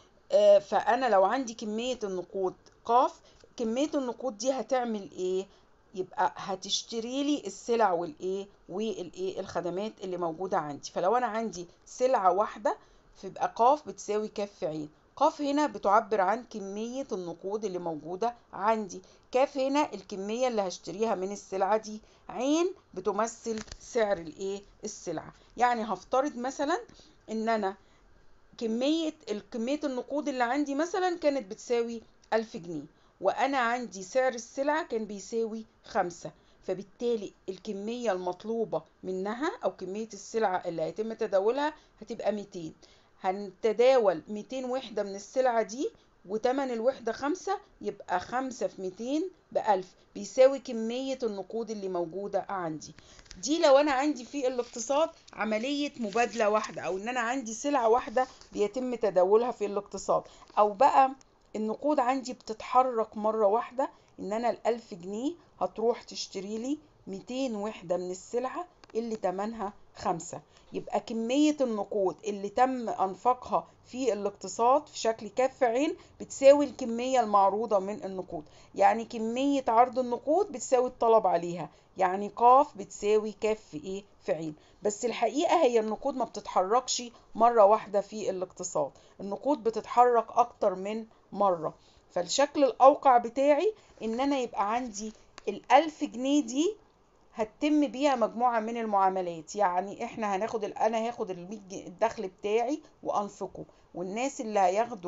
فأنا لو عندي كمية النقود قاف كمية النقود دي هتعمل إيه يبقى هتشتري لي السلع والايه والايه الخدمات اللي موجوده عندي فلو انا عندي سلعه واحده فيبقى قاف بتساوي كف عين قاف هنا بتعبر عن كمية النقود اللي موجودة عندي كاف هنا الكمية اللي هشتريها من السلعة دي عين بتمثل سعر الايه السلعة يعني هفترض مثلا ان انا كمية كمية النقود اللي عندي مثلا كانت بتساوي ألف جنيه وأنا عندي سعر السلعة كان بيساوي خمسة فبالتالي الكمية المطلوبة منها أو كمية السلعة اللي هيتم تداولها هتبقى 200 هنتداول 200 وحدة من السلعة دي وتمن الوحدة خمسة يبقى خمسة في 200 بألف بيساوي كمية النقود اللي موجودة عندي دي لو أنا عندي في الاقتصاد عملية مبادلة واحدة أو إن أنا عندي سلعة واحدة بيتم تداولها في الاقتصاد أو بقى النقود عندي بتتحرك مرة واحدة إن أنا الألف جنيه هتروح تشتري لي 200 وحدة من السلعة اللي تمنها خمسة يبقى كمية النقود اللي تم أنفاقها في الاقتصاد في شكل كف عين بتساوي الكمية المعروضة من النقود يعني كمية عرض النقود بتساوي الطلب عليها يعني قاف بتساوي كف ايه في عين بس الحقيقة هي النقود ما بتتحركش مرة واحدة في الاقتصاد النقود بتتحرك أكتر من مرة فالشكل الأوقع بتاعي إن أنا يبقى عندي الألف جنيه دي هتتم بيها مجموعة من المعاملات يعني احنا هناخد انا هاخد الدخل بتاعي وانفقه والناس اللي هياخدوا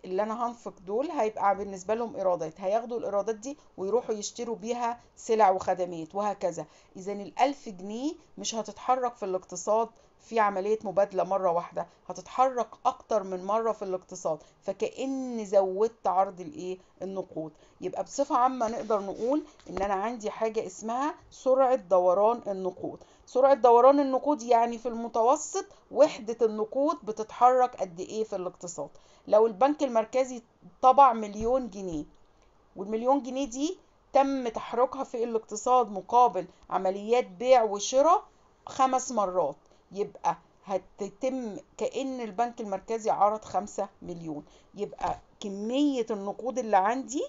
اللي انا هنفق دول هيبقى بالنسبه لهم ايرادات هياخدوا الايرادات دي ويروحوا يشتروا بيها سلع وخدمات وهكذا اذا الألف جنيه مش هتتحرك في الاقتصاد في عملية مبادلة مرة واحدة هتتحرك أكتر من مرة في الاقتصاد فكأن زودت عرض الإيه النقود يبقى بصفة عامة نقدر نقول إن أنا عندي حاجة اسمها سرعة دوران النقود سرعة دوران النقود يعني في المتوسط وحدة النقود بتتحرك قد إيه في الاقتصاد لو البنك المركزي طبع مليون جنيه والمليون جنيه دي تم تحركها في الاقتصاد مقابل عمليات بيع وشراء خمس مرات يبقى هتتم كأن البنك المركزي عرض خمسة مليون يبقى كمية النقود اللي عندي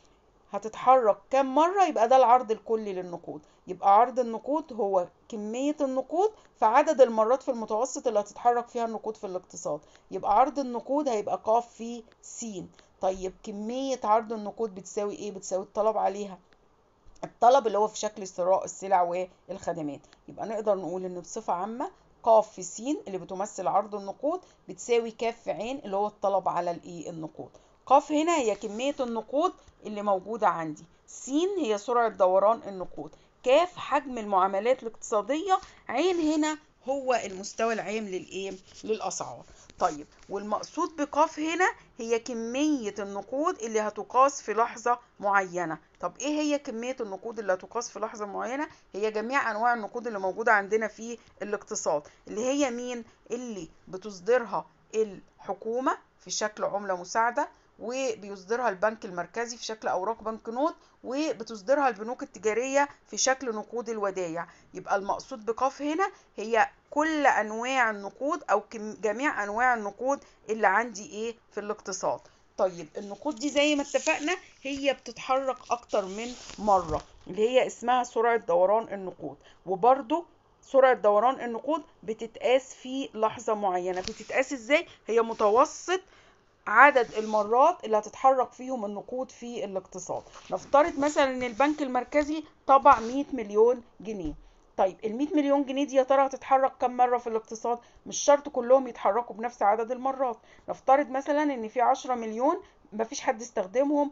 هتتحرك كام مرة يبقى ده العرض الكلي للنقود يبقى عرض النقود هو كمية النقود في عدد المرات في المتوسط اللي هتتحرك فيها النقود في الاقتصاد يبقى عرض النقود هيبقى ق في س طيب كمية عرض النقود بتساوي ايه بتساوي الطلب عليها الطلب اللي هو في شكل شراء السلع والخدمات يبقى نقدر نقول ان بصفة عامة ق في س اللي بتمثل عرض النقود بتساوي ك في ع اللي هو الطلب على الايه النقود ق هنا هي كمية النقود اللي موجودة عندي س هي سرعة دوران النقود ك حجم المعاملات الاقتصادية ع هنا هو المستوى العام للايه للاسعار طيب والمقصود بقاف هنا هي كمية النقود اللي هتقاس في لحظة معينة طب ايه هي كمية النقود اللي هتقاس في لحظة معينة هي جميع انواع النقود اللي موجودة عندنا في الاقتصاد اللي هي مين اللي بتصدرها الحكومة في شكل عملة مساعدة وبيصدرها البنك المركزي في شكل اوراق بنك نوت وبتصدرها البنوك التجاريه في شكل نقود الودايع يبقى المقصود بقاف هنا هي كل انواع النقود او جميع انواع النقود اللي عندي ايه في الاقتصاد طيب النقود دي زي ما اتفقنا هي بتتحرك اكتر من مره اللي هي اسمها سرعه دوران النقود وبرده سرعه دوران النقود بتتقاس في لحظه معينه بتتقاس ازاي هي متوسط عدد المرات اللي هتتحرك فيهم النقود في الاقتصاد نفترض مثلا ان البنك المركزي طبع 100 مليون جنيه طيب ال 100 مليون جنيه دي يا ترى هتتحرك كم مره في الاقتصاد مش شرط كلهم يتحركوا بنفس عدد المرات نفترض مثلا ان في 10 مليون مفيش حد استخدمهم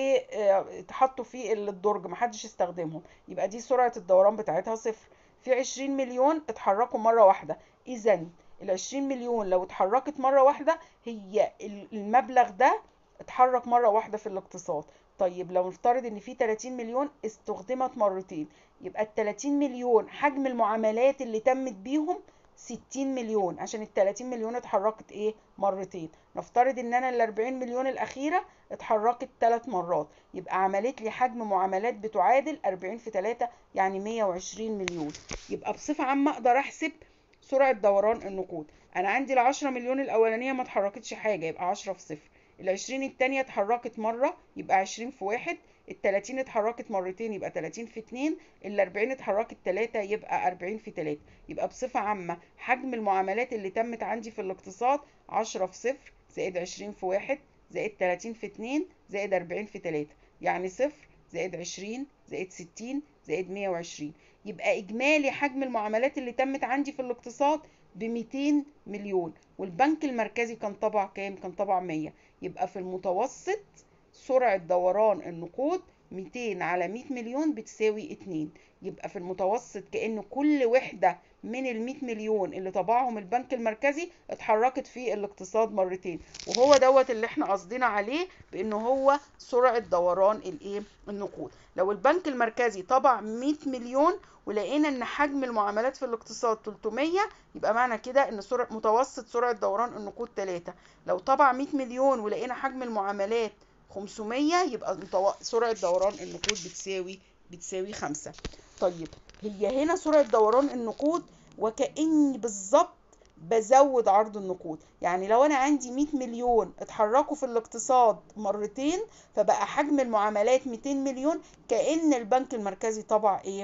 واتحطوا في الدرج محدش استخدمهم يبقى دي سرعه الدوران بتاعتها صفر في 20 مليون اتحركوا مره واحده اذا ال 20 مليون لو اتحركت مرة واحدة هي المبلغ ده اتحرك مرة واحدة في الاقتصاد طيب لو نفترض ان في 30 مليون استخدمت مرتين يبقى ال 30 مليون حجم المعاملات اللي تمت بيهم 60 مليون عشان ال 30 مليون اتحركت ايه مرتين نفترض ان انا ال 40 مليون الاخيره اتحركت ثلاث مرات يبقى عملت لي حجم معاملات بتعادل 40 في 3 يعني 120 مليون يبقى بصفه عامه اقدر احسب سرعة دوران النقود أنا عندي العشرة مليون الأولانية ما اتحركتش حاجة يبقى عشرة في صفر العشرين التانية اتحركت مرة يبقى عشرين في واحد التلاتين اتحركت مرتين يبقى تلاتين في اتنين الأربعين اتحركت تلاتة يبقى أربعين في تلاتة يبقى بصفة عامة حجم المعاملات اللي تمت عندي في الاقتصاد عشرة في صفر زائد عشرين في واحد زائد تلاتين في اتنين زائد أربعين في تلاتة يعني صفر زائد عشرين زائد ستين زائد مية وعشرين يبقى إجمالي حجم المعاملات اللي تمت عندي في الاقتصاد ب 200 مليون والبنك المركزي كان طبع كام؟ كان طبع 100 يبقى في المتوسط سرعة دوران النقود 200 على 100 مليون بتساوي 2 يبقى في المتوسط كأن كل وحدة من ال 100 مليون اللي طبعهم البنك المركزي اتحركت في الاقتصاد مرتين وهو دوت اللي احنا قصدنا عليه بان هو سرعه دوران الايه النقود لو البنك المركزي طبع 100 مليون ولقينا ان حجم المعاملات في الاقتصاد 300 يبقى معنى كده ان سرعه متوسط سرعه دوران النقود 3 لو طبع 100 مليون ولقينا حجم المعاملات 500 يبقى سرعه دوران النقود بتساوي بتساوي 5 طيب هي هنا سرعة دوران النقود وكأني بالظبط بزود عرض النقود يعني لو انا عندي 100 مليون اتحركوا في الاقتصاد مرتين فبقى حجم المعاملات 200 مليون كأن البنك المركزي طبع ايه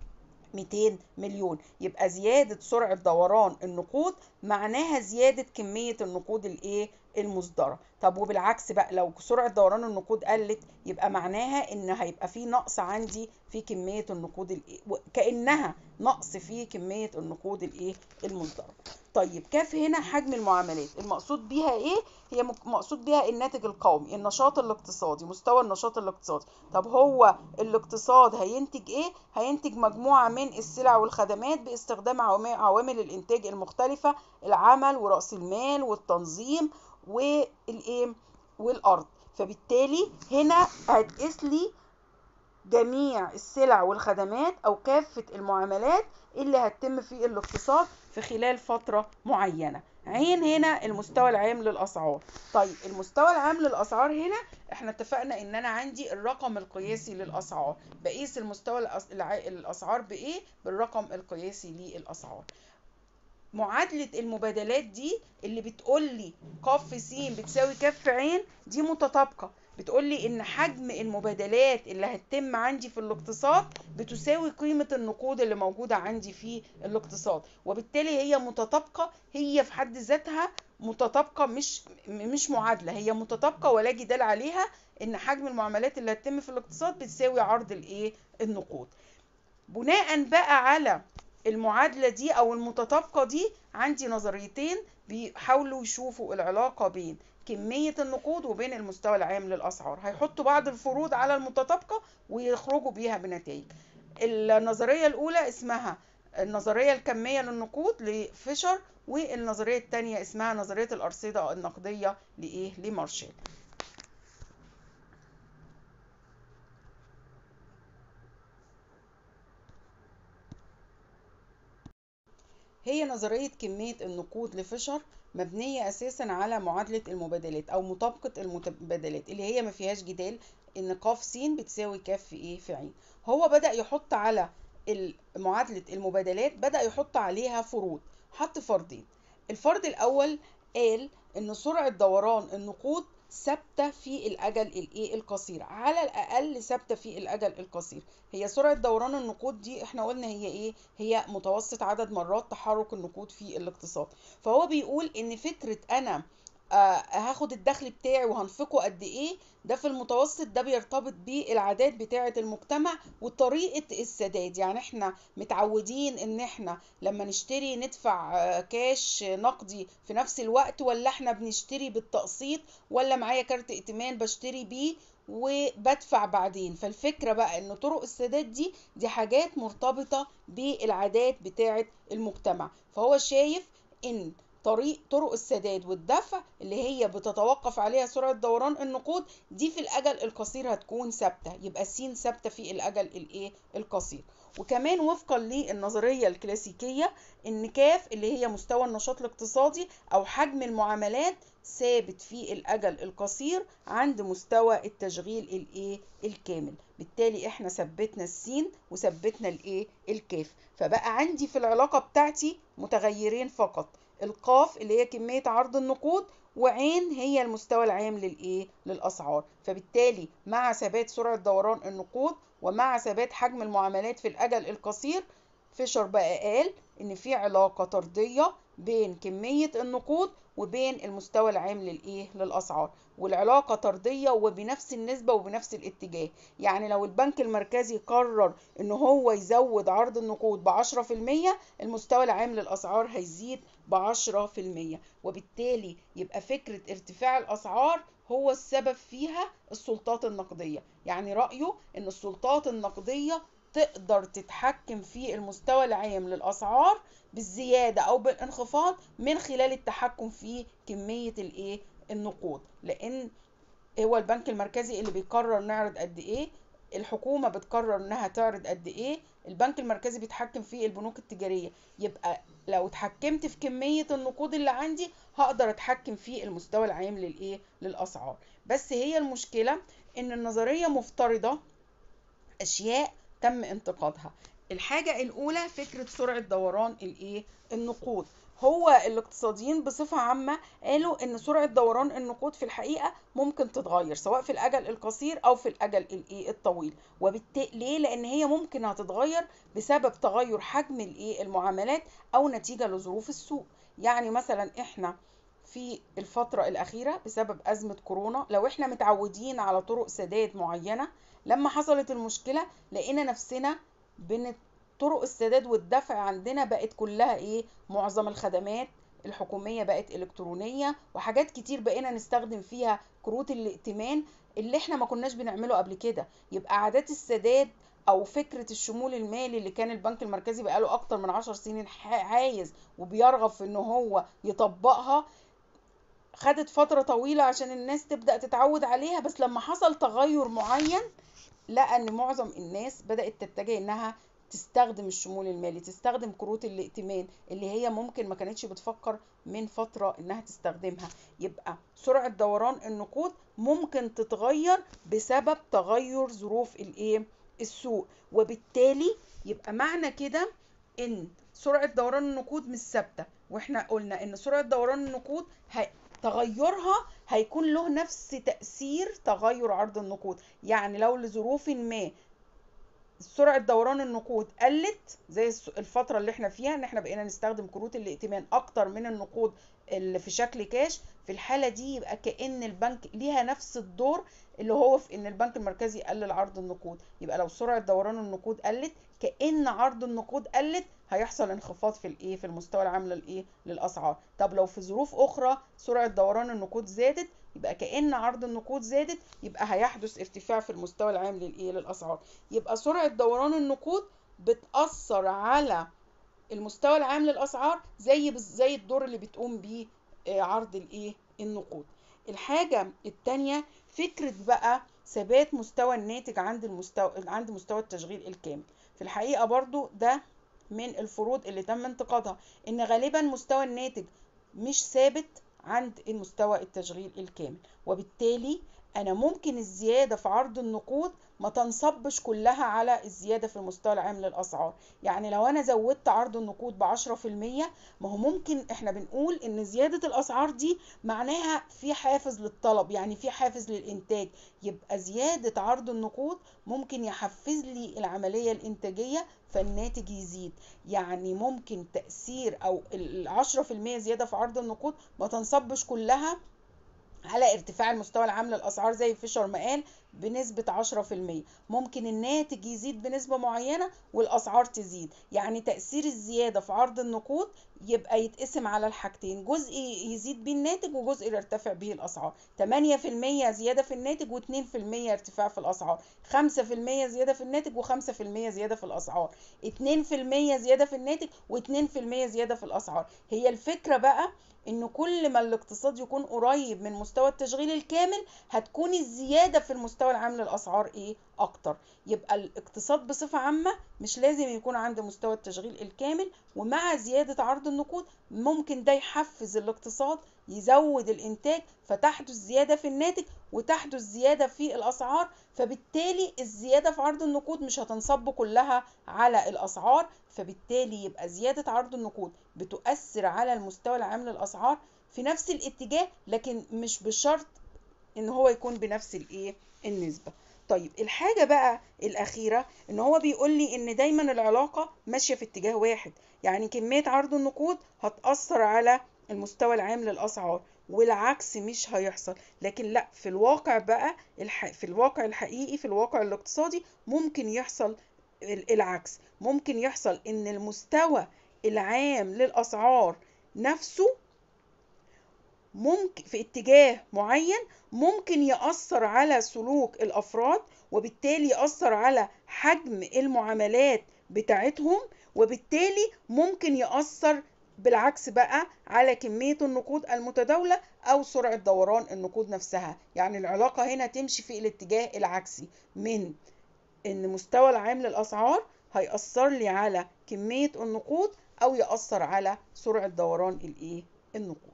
200 مليون يبقى زيادة سرعة دوران النقود معناها زيادة كمية النقود الايه المصدره طب وبالعكس بقى لو سرعه دوران النقود قلت يبقى معناها ان هيبقى في نقص عندي في كميه النقود الايه كانها نقص في كميه النقود الايه المصدره طيب كاف هنا حجم المعاملات المقصود بيها ايه هي مقصود بيها الناتج القومي النشاط الاقتصادي مستوى النشاط الاقتصادي طب هو الاقتصاد هينتج ايه هينتج مجموعه من السلع والخدمات باستخدام عوامل الانتاج المختلفه العمل وراس المال والتنظيم والايه والارض فبالتالي هنا هتقيس لي جميع السلع والخدمات او كافه المعاملات اللي هتتم في الاقتصاد في خلال فتره معينه عين هنا المستوى العام للاسعار طيب المستوى العام للاسعار هنا احنا اتفقنا ان انا عندي الرقم القياسي للاسعار بقيس المستوى الاسعار بايه بالرقم القياسي للاسعار معادلة المبادلات دي اللي بتقول لي ق س بتساوي ك ع دي متطابقة بتقول لي ان حجم المبادلات اللي هتتم عندي في الاقتصاد بتساوي قيمة النقود اللي موجودة عندي في الاقتصاد وبالتالي هي متطابقة هي في حد ذاتها متطابقة مش مش معادلة هي متطابقة ولا جدال عليها ان حجم المعاملات اللي هتتم في الاقتصاد بتساوي عرض الايه النقود بناء بقى على المعادلة دي أو المتطابقة دي عندي نظريتين بيحاولوا يشوفوا العلاقة بين كمية النقود وبين المستوى العام للأسعار هيحطوا بعض الفروض على المتطابقة ويخرجوا بيها بنتائج النظرية الأولى اسمها النظرية الكمية للنقود لفيشر والنظرية الثانية اسمها نظرية الأرصدة النقدية لإيه لمارشال هي نظرية كمية النقود لفيشر مبنية أساسا على معادلة المبادلات أو مطابقة المبادلات اللي هي ما فيهاش جدال إن ق س بتساوي ك في إيه في ع هو بدأ يحط على معادلة المبادلات بدأ يحط عليها فروض حط فرضين الفرض الأول قال إن سرعة دوران النقود ثابته في الاجل الايه القصير على الاقل ثابته في الاجل القصير هي سرعه دوران النقود دي احنا قلنا هي ايه هي متوسط عدد مرات تحرك النقود في الاقتصاد فهو بيقول ان فكره انا آه هاخد الدخل بتاعي وهنفقه قد ايه ده في المتوسط ده بيرتبط بالعادات بتاعه المجتمع وطريقه السداد يعني احنا متعودين ان احنا لما نشتري ندفع آه كاش نقدي في نفس الوقت ولا احنا بنشتري بالتقسيط ولا معايا كارت ائتمان بشتري بيه وبدفع بعدين فالفكرة بقى ان طرق السداد دي دي حاجات مرتبطة بالعادات بتاعة المجتمع فهو شايف ان طريق طرق السداد والدفع اللي هي بتتوقف عليها سرعة دوران النقود دي في الأجل القصير هتكون ثابتة يبقى س ثابتة في الأجل الإيه القصير وكمان وفقا للنظرية الكلاسيكية إن كاف اللي هي مستوى النشاط الاقتصادي أو حجم المعاملات ثابت في الأجل القصير عند مستوى التشغيل الإيه الكامل بالتالي إحنا ثبتنا السين وثبتنا الإيه الكاف فبقى عندي في العلاقة بتاعتي متغيرين فقط القاف اللي هي كمية عرض النقود وعين هي المستوى العام للايه للاسعار فبالتالي مع ثبات سرعه دوران النقود ومع ثبات حجم المعاملات في الاجل القصير فيشر بقى قال ان في علاقه طرديه بين كميه النقود وبين المستوى العام للايه للاسعار والعلاقه طرديه وبنفس النسبه وبنفس الاتجاه يعني لو البنك المركزي قرر ان هو يزود عرض النقود ب 10% المستوى العام للاسعار هيزيد ب 10% وبالتالي يبقى فكره ارتفاع الاسعار هو السبب فيها السلطات النقديه يعني رايه ان السلطات النقديه تقدر تتحكم في المستوى العام للأسعار بالزيادة أو بالانخفاض من خلال التحكم في كمية الإيه النقود لأن هو البنك المركزي اللي بيقرر نعرض قد إيه الحكومة بتقرر إنها تعرض قد إيه البنك المركزي بيتحكم في البنوك التجارية يبقى لو اتحكمت في كمية النقود اللي عندي هقدر اتحكم في المستوى العام للإيه للأسعار بس هي المشكلة إن النظرية مفترضة أشياء تم انتقادها الحاجة الأولى فكرة سرعة دوران الإيه؟ النقود هو الاقتصاديين بصفة عامة قالوا إن سرعة دوران النقود في الحقيقة ممكن تتغير سواء في الأجل القصير أو في الأجل الإيه الطويل وبالتالي ليه؟ لأن هي ممكن هتتغير بسبب تغير حجم الإيه المعاملات أو نتيجة لظروف السوق يعني مثلا إحنا في الفترة الأخيرة بسبب أزمة كورونا لو احنا متعودين على طرق سداد معينة لما حصلت المشكلة لقينا نفسنا بن طرق السداد والدفع عندنا بقت كلها ايه معظم الخدمات الحكومية بقت إلكترونية وحاجات كتير بقينا نستخدم فيها كروت الائتمان اللي احنا ما كناش بنعمله قبل كده يبقى عادات السداد او فكرة الشمول المالي اللي كان البنك المركزي بقاله اكتر من عشر سنين عايز وبيرغب في ان هو يطبقها خدت فترة طويلة عشان الناس تبدأ تتعود عليها بس لما حصل تغير معين لقى ان معظم الناس بدأت تتجه انها تستخدم الشمول المالي تستخدم كروت الائتمان اللي هي ممكن ما كانتش بتفكر من فترة انها تستخدمها يبقى سرعة دوران النقود ممكن تتغير بسبب تغير ظروف الايه السوق وبالتالي يبقى معنى كده ان سرعة دوران النقود مش ثابتة واحنا قلنا ان سرعة دوران النقود هي تغيرها هيكون له نفس تأثير تغير عرض النقود يعني لو لظروف ما سرعة دوران النقود قلت زي الفترة اللي احنا فيها ان احنا بقينا نستخدم كروت الائتمان اكتر من النقود اللي في شكل كاش في الحالة دي يبقى كأن البنك ليها نفس الدور اللي هو في ان البنك المركزي قلل عرض النقود يبقى لو سرعة دوران النقود قلت كأن عرض النقود قلت هيحصل انخفاض في الايه في المستوى العام للايه للاسعار طب لو في ظروف اخرى سرعة دوران النقود زادت يبقى كأن عرض النقود زادت يبقى هيحدث ارتفاع في المستوى العام للايه للاسعار يبقى سرعة دوران النقود بتأثر على المستوى العام للاسعار زي زي الدور اللي بتقوم بيه عرض الايه النقود الحاجة التانية فكرة بقى ثبات مستوى الناتج عند المستوى عند مستوى التشغيل الكامل في الحقيقة برضو ده من الفروض اللي تم انتقادها ان غالبا مستوى الناتج مش ثابت عند المستوى التشغيل الكامل وبالتالي انا ممكن الزيادة في عرض النقود ما تنصبش كلها على الزيادة في المستوى العام للأسعار يعني لو أنا زودت عرض النقود بعشرة في المية ما هو ممكن إحنا بنقول إن زيادة الأسعار دي معناها في حافز للطلب يعني في حافز للإنتاج يبقى زيادة عرض النقود ممكن يحفز لي العملية الإنتاجية فالناتج يزيد يعني ممكن تأثير أو العشرة في المية زيادة في عرض النقود ما تنصبش كلها على ارتفاع المستوى العام للأسعار زي فيشر ما قال بنسبة عشرة في المية ممكن الناتج يزيد بنسبة معينة والأسعار تزيد يعني تأثير الزيادة في عرض النقود يبقى يتقسم على الحاجتين جزء يزيد بيه الناتج وجزء يرتفع به الأسعار 8% زيادة في الناتج و2% ارتفاع في الأسعار 5% زيادة في الناتج و5% زيادة في الأسعار 2% زيادة في الناتج و2% زيادة في الأسعار هي الفكرة بقى ان كل ما الاقتصاد يكون قريب من مستوى التشغيل الكامل هتكون الزيادة في المستوى العام للأسعار ايه اكتر يبقى الاقتصاد بصفة عامة مش لازم يكون عند مستوى التشغيل الكامل ومع زيادة عرض النقود ممكن ده يحفز الاقتصاد يزود الانتاج فتحدث زيادة في الناتج وتحدث زيادة في الأسعار فبالتالي الزيادة في عرض النقود مش هتنصب كلها على الأسعار فبالتالي يبقى زيادة عرض النقود بتؤثر على المستوى العام للأسعار في نفس الاتجاه لكن مش بشرط ان هو يكون بنفس الايه النسبة طيب الحاجة بقى الأخيرة إن هو بيقول لي إن دايما العلاقة ماشية في اتجاه واحد يعني كمية عرض النقود هتأثر على المستوى العام للأسعار والعكس مش هيحصل لكن لا في الواقع بقى الح... في الواقع الحقيقي في الواقع الاقتصادي ممكن يحصل العكس ممكن يحصل ان المستوى العام للأسعار نفسه ممكن في اتجاه معين ممكن يأثر على سلوك الأفراد وبالتالي يأثر على حجم المعاملات بتاعتهم وبالتالي ممكن يأثر بالعكس بقى على كمية النقود المتداولة أو سرعة دوران النقود نفسها يعني العلاقة هنا تمشي في الاتجاه العكسي من إن مستوى العام للأسعار هيأثر لي على كمية النقود أو يأثر على سرعة دوران الإيه النقود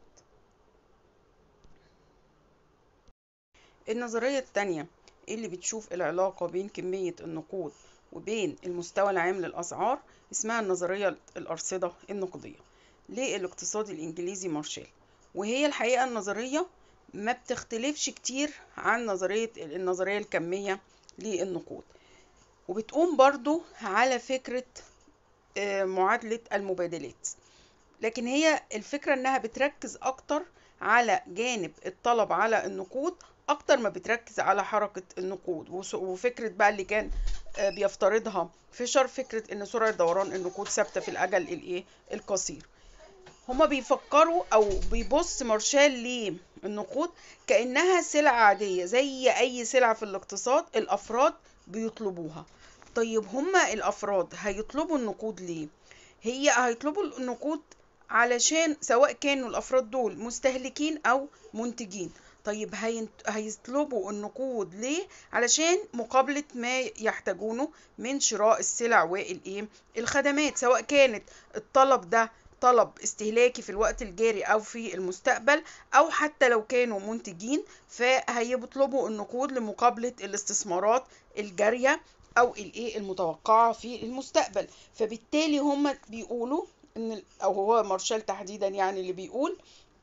النظرية التانية اللي بتشوف العلاقة بين كمية النقود وبين المستوى العام للأسعار اسمها النظرية الأرصدة النقدية للاقتصاد الإنجليزي مارشال وهي الحقيقة النظرية ما بتختلفش كتير عن نظرية النظرية الكمية للنقود وبتقوم برضو على فكرة معادلة المبادلات لكن هي الفكرة انها بتركز اكتر على جانب الطلب على النقود اكتر ما بتركز على حركة النقود وس- وفكرة بقى اللي كان آه، بيفترضها فيشر فكرة ان سرعة دوران النقود ثابتة في الاجل الايه القصير هما بيفكروا او بيبص مارشال للنقود كأنها سلعة عادية زي اي سلعة في الاقتصاد الافراد بيطلبوها طيب هما الافراد هيطلبوا النقود ليه هي هيطلبوا النقود علشان سواء كانوا الافراد دول مستهلكين او منتجين طيب هينت- هيطلبوا النقود ليه علشان مقابلة ما يحتاجونه من شراء السلع والايه الخدمات سواء كانت الطلب ده طلب استهلاكي في الوقت الجاري او في المستقبل او حتى لو كانوا منتجين فهيطلبوا النقود لمقابلة الاستثمارات الجارية او الايه المتوقعة في المستقبل فبالتالي هم بيقولوا ان ال- او هو مارشال تحديدا يعني اللي بيقول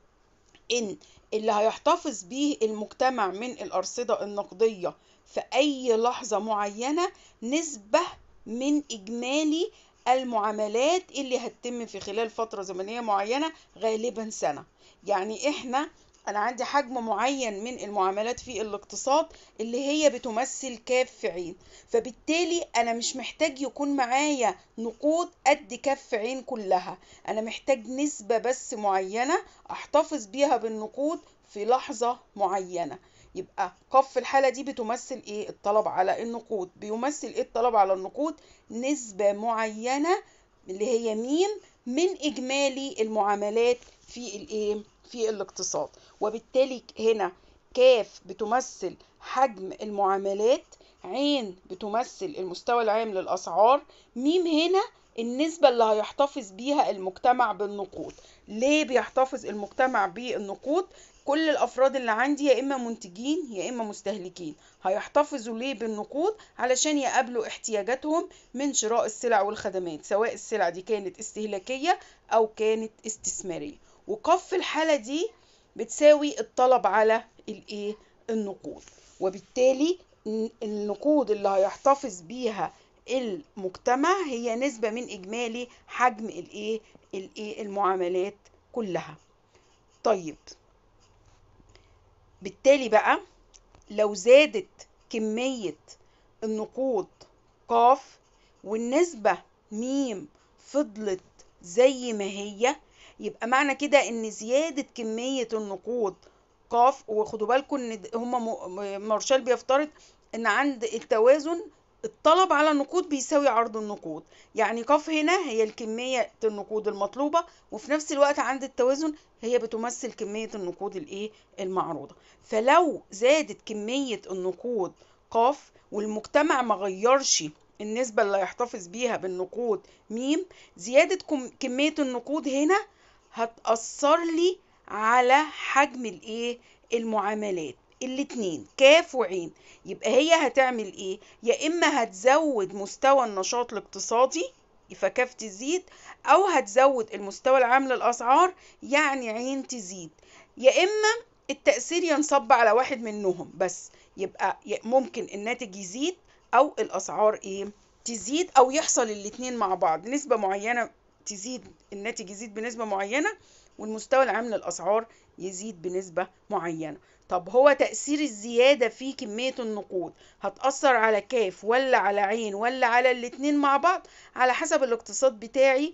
ان اللي هيحتفظ به المجتمع من الأرصدة النقدية في أي لحظة معينة نسبة من إجمالي المعاملات اللي هتتم في خلال فترة زمنية معينة غالبا سنة يعني احنا انا عندي حجم معين من المعاملات في الاقتصاد اللي هي بتمثل كاف عين فبالتالي انا مش محتاج يكون معايا نقود قد كف عين كلها انا محتاج نسبة بس معينة احتفظ بيها بالنقود في لحظة معينة يبقى قف الحالة دي بتمثل ايه الطلب على النقود بيمثل ايه الطلب على النقود نسبة معينة اللي هي ميم من اجمالي المعاملات في الايه في الاقتصاد وبالتالي هنا كاف بتمثل حجم المعاملات عين بتمثل المستوى العام للأسعار ميم هنا النسبة اللي هيحتفظ بيها المجتمع بالنقود ليه بيحتفظ المجتمع بالنقود كل الأفراد اللي عندي يا إما منتجين يا إما مستهلكين هيحتفظوا ليه بالنقود علشان يقابلوا احتياجاتهم من شراء السلع والخدمات سواء السلع دي كانت استهلاكية أو كانت استثمارية وقف الحالة دي بتساوي الطلب على الايه النقود وبالتالي ن- النقود اللي هيحتفظ بيها المجتمع هي نسبة من إجمالي حجم الايه الايه المعاملات كلها طيب بالتالي بقى لو زادت كمية النقود قاف والنسبة ميم فضلت زي ما هي يبقى معنى كده ان زيادة كمية النقود قاف وخدوا بالكم ان د- هما م- م- مارشال بيفترض ان عند التوازن الطلب على النقود بيساوي عرض النقود يعني قاف هنا هي الكمية النقود المطلوبة وفي نفس الوقت عند التوازن هي بتمثل كمية النقود الايه المعروضة فلو زادت كمية النقود قاف والمجتمع ما غيرش النسبة اللي هيحتفظ بيها بالنقود ميم زيادة كم- كمية النقود هنا هتأثر لي على حجم الايه المعاملات الاتنين كاف وعين يبقى هي هتعمل ايه يا اما هتزود مستوى النشاط الاقتصادي فكاف تزيد او هتزود المستوى العام للاسعار يعني عين تزيد يا اما التأثير ينصب على واحد منهم بس يبقى ي- ممكن الناتج يزيد او الاسعار ايه تزيد او يحصل الاتنين مع بعض نسبة معينة تزيد الناتج يزيد بنسبة معينة والمستوى العام للأسعار يزيد بنسبة معينة طب هو تأثير الزيادة في كمية النقود هتأثر على كاف ولا على عين ولا على الاتنين مع بعض على حسب الاقتصاد بتاعي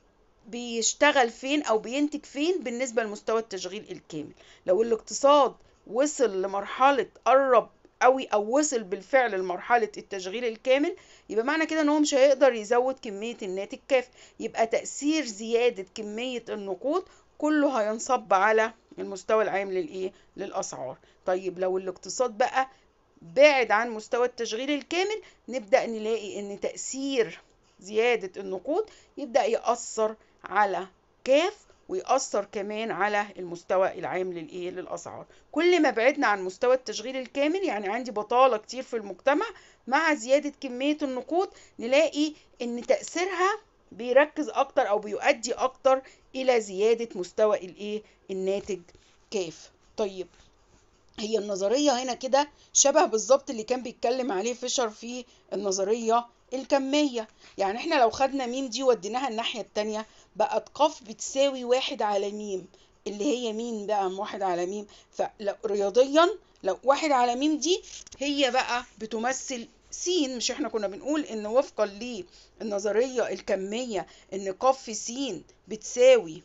بيشتغل فين أو بينتج فين بالنسبة لمستوى التشغيل الكامل لو الاقتصاد وصل لمرحلة قرب قوي أو وصل بالفعل لمرحلة التشغيل الكامل يبقى معنى كده ان هو مش هيقدر يزود كمية الناتج كافي يبقى تأثير زيادة كمية النقود كله هينصب على المستوى العام للايه للأسعار طيب لو الاقتصاد بقى بعد عن مستوى التشغيل الكامل نبدأ نلاقي ان تأثير زيادة النقود يبدأ يأثر على كاف ويأثر كمان على المستوى العام للايه للأسعار كل ما بعدنا عن مستوى التشغيل الكامل يعني عندي بطالة كتير في المجتمع مع زيادة كمية النقود نلاقي ان تأثيرها بيركز اكتر او بيؤدي اكتر الى زيادة مستوى الايه الناتج كاف طيب هي النظرية هنا كده شبه بالظبط اللي كان بيتكلم عليه فيشر في النظرية الكمية يعني احنا لو خدنا ميم دي وديناها الناحية التانية بقت قاف بتساوي واحد على ميم اللي هي مين بقى واحد على ميم فرياضيا لو واحد على ميم دي هي بقى بتمثل س مش احنا كنا بنقول ان وفقا للنظرية الكمية ان ق في س بتساوي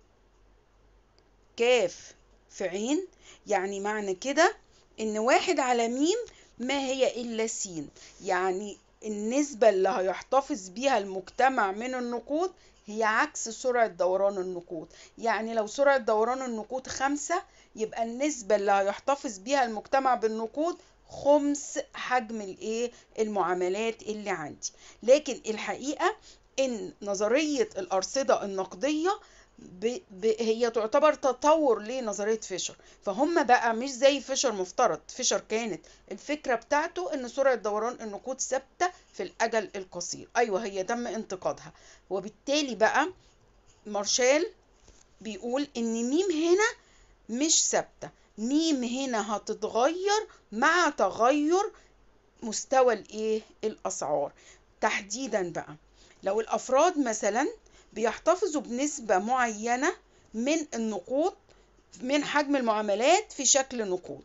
كاف في عين يعني معنى كده ان واحد على ميم ما هي الا س يعني النسبة اللي هيحتفظ بيها المجتمع من النقود هي عكس سرعة دوران النقود يعني لو سرعة دوران النقود خمسة يبقى النسبة اللي هيحتفظ بيها المجتمع بالنقود خمس حجم الايه المعاملات اللي عندي لكن الحقيقة ان نظرية الأرصدة النقدية ب... ب... هي تعتبر تطور لنظرية فيشر فهم بقى مش زي فيشر مفترض فيشر كانت الفكرة بتاعته ان سرعة دوران النقود ثابتة في الأجل القصير أيوة هي تم انتقادها وبالتالي بقى مارشال بيقول ان ميم هنا مش ثابتة ميم هنا هتتغير مع تغير مستوى الايه الاسعار تحديدا بقى لو الافراد مثلا بيحتفظوا بنسبة معينة من النقود من حجم المعاملات في شكل نقود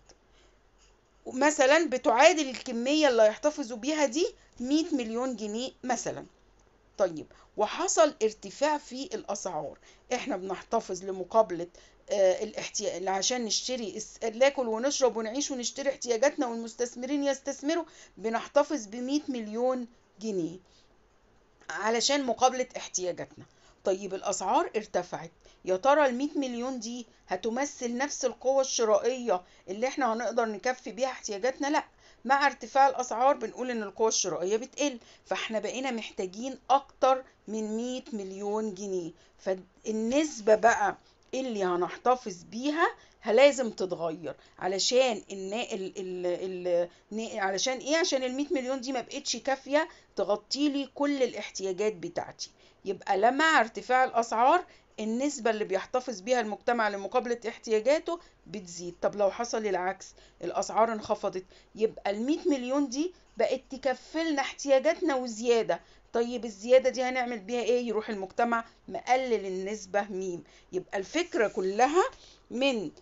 مثلا بتعادل الكمية اللي يحتفظوا بيها دي 100 مليون جنيه مثلا طيب وحصل ارتفاع في الأسعار احنا بنحتفظ لمقابلة آه الاحتياج عشان نشتري ناكل ونشرب ونعيش ونشتري احتياجاتنا والمستثمرين يستثمروا بنحتفظ ب 100 مليون جنيه علشان مقابلة احتياجاتنا طيب الأسعار ارتفعت يا ترى ال 100 مليون دي هتمثل نفس القوة الشرائية اللي احنا هنقدر نكفي بيها احتياجاتنا لا مع ارتفاع الأسعار بنقول إن القوة الشرائية بتقل فاحنا بقينا محتاجين أكتر من 100 مليون جنيه فالنسبة بقى اللي هنحتفظ بيها لازم تتغير علشان ال ال ال ال علشان ايه عشان ال 100 مليون دي ما بقتش كافيه تغطي لي كل الاحتياجات بتاعتي يبقى لما ارتفاع الاسعار النسبة اللي بيحتفظ بيها المجتمع لمقابلة احتياجاته بتزيد طب لو حصل العكس الأسعار انخفضت يبقى المية مليون دي بقت تكفلنا احتياجاتنا وزيادة طيب الزيادة دي هنعمل بيها ايه يروح المجتمع مقلل النسبة ميم يبقى الفكرة كلها من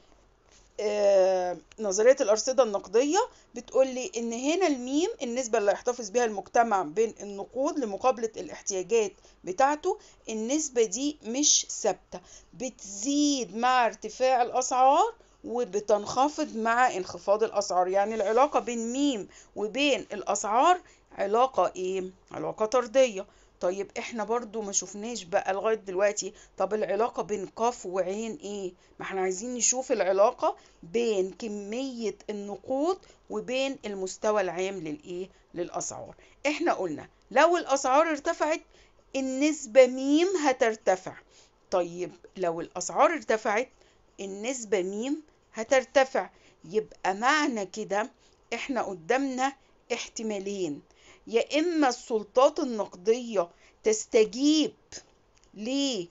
آه نظرية الأرصدة النقدية بتقول لي إن هنا الميم النسبة اللي يحتفظ بها المجتمع بين النقود لمقابلة الاحتياجات بتاعته النسبة دي مش ثابتة بتزيد مع ارتفاع الأسعار وبتنخفض مع انخفاض الأسعار يعني العلاقة بين ميم وبين الأسعار علاقة ايه؟ علاقة طردية طيب احنا برضو ما شفناش بقى لغاية دلوقتي طب العلاقة بين قاف وعين ايه ما احنا عايزين نشوف العلاقة بين كمية النقود وبين المستوى العام للايه للاسعار احنا قلنا لو الاسعار ارتفعت النسبة ميم هترتفع طيب لو الاسعار ارتفعت النسبة ميم هترتفع يبقى معنى كده احنا قدامنا احتمالين يا إما السلطات النقدية تستجيب ليه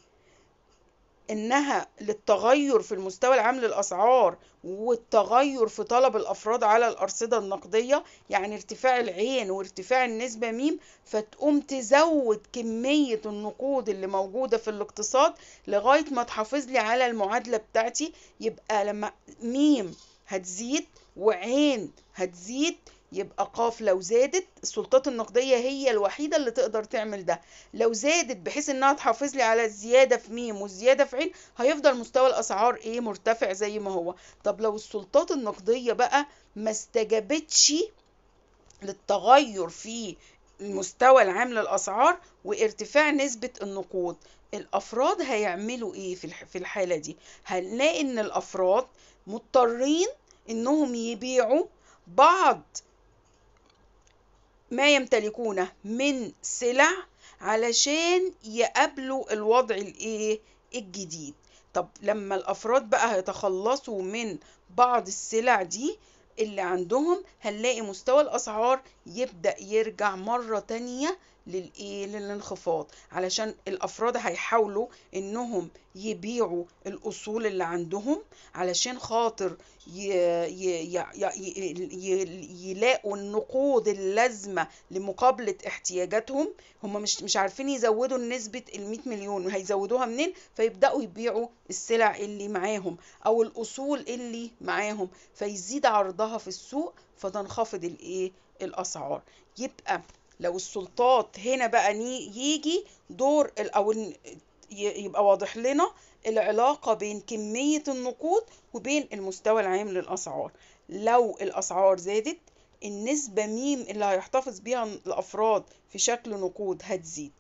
إنها للتغير في المستوى العام للأسعار والتغير في طلب الأفراد على الأرصدة النقدية يعني ارتفاع العين وارتفاع النسبة ميم فتقوم تزود كمية النقود اللي موجودة في الاقتصاد لغاية ما تحافظ لي على المعادلة بتاعتي يبقى لما ميم هتزيد وعين هتزيد يبقى قاف لو زادت السلطات النقدية هي الوحيدة اللي تقدر تعمل ده لو زادت بحيث انها تحافظ لي على الزيادة في ميم والزيادة في عين هيفضل مستوى الاسعار ايه مرتفع زي ما هو طب لو السلطات النقدية بقى ما استجابتش للتغير في المستوى العام للاسعار وارتفاع نسبة النقود الافراد هيعملوا ايه في الحالة دي هنلاقي ان الافراد مضطرين انهم يبيعوا بعض ما يمتلكونه من سلع علشان يقابلوا الوضع الايه الجديد طب لما الافراد بقى هيتخلصوا من بعض السلع دي اللي عندهم هنلاقي مستوى الاسعار يبدأ يرجع مرة تانية للايه للانخفاض علشان الافراد هيحاولوا انهم يبيعوا الاصول اللي عندهم علشان خاطر ي... ي... ي... ي... ي... يلاقوا النقود اللازمه لمقابله احتياجاتهم هم مش مش عارفين يزودوا نسبه ال 100 مليون هيزودوها منين فيبداوا يبيعوا السلع اللي معاهم او الاصول اللي معاهم فيزيد عرضها في السوق فتنخفض الايه الاسعار يبقى لو السلطات هنا بقى يجي دور او يبقى واضح لنا العلاقة بين كمية النقود وبين المستوى العام للأسعار لو الأسعار زادت النسبة ميم اللي هيحتفظ بيها الأفراد في شكل نقود هتزيد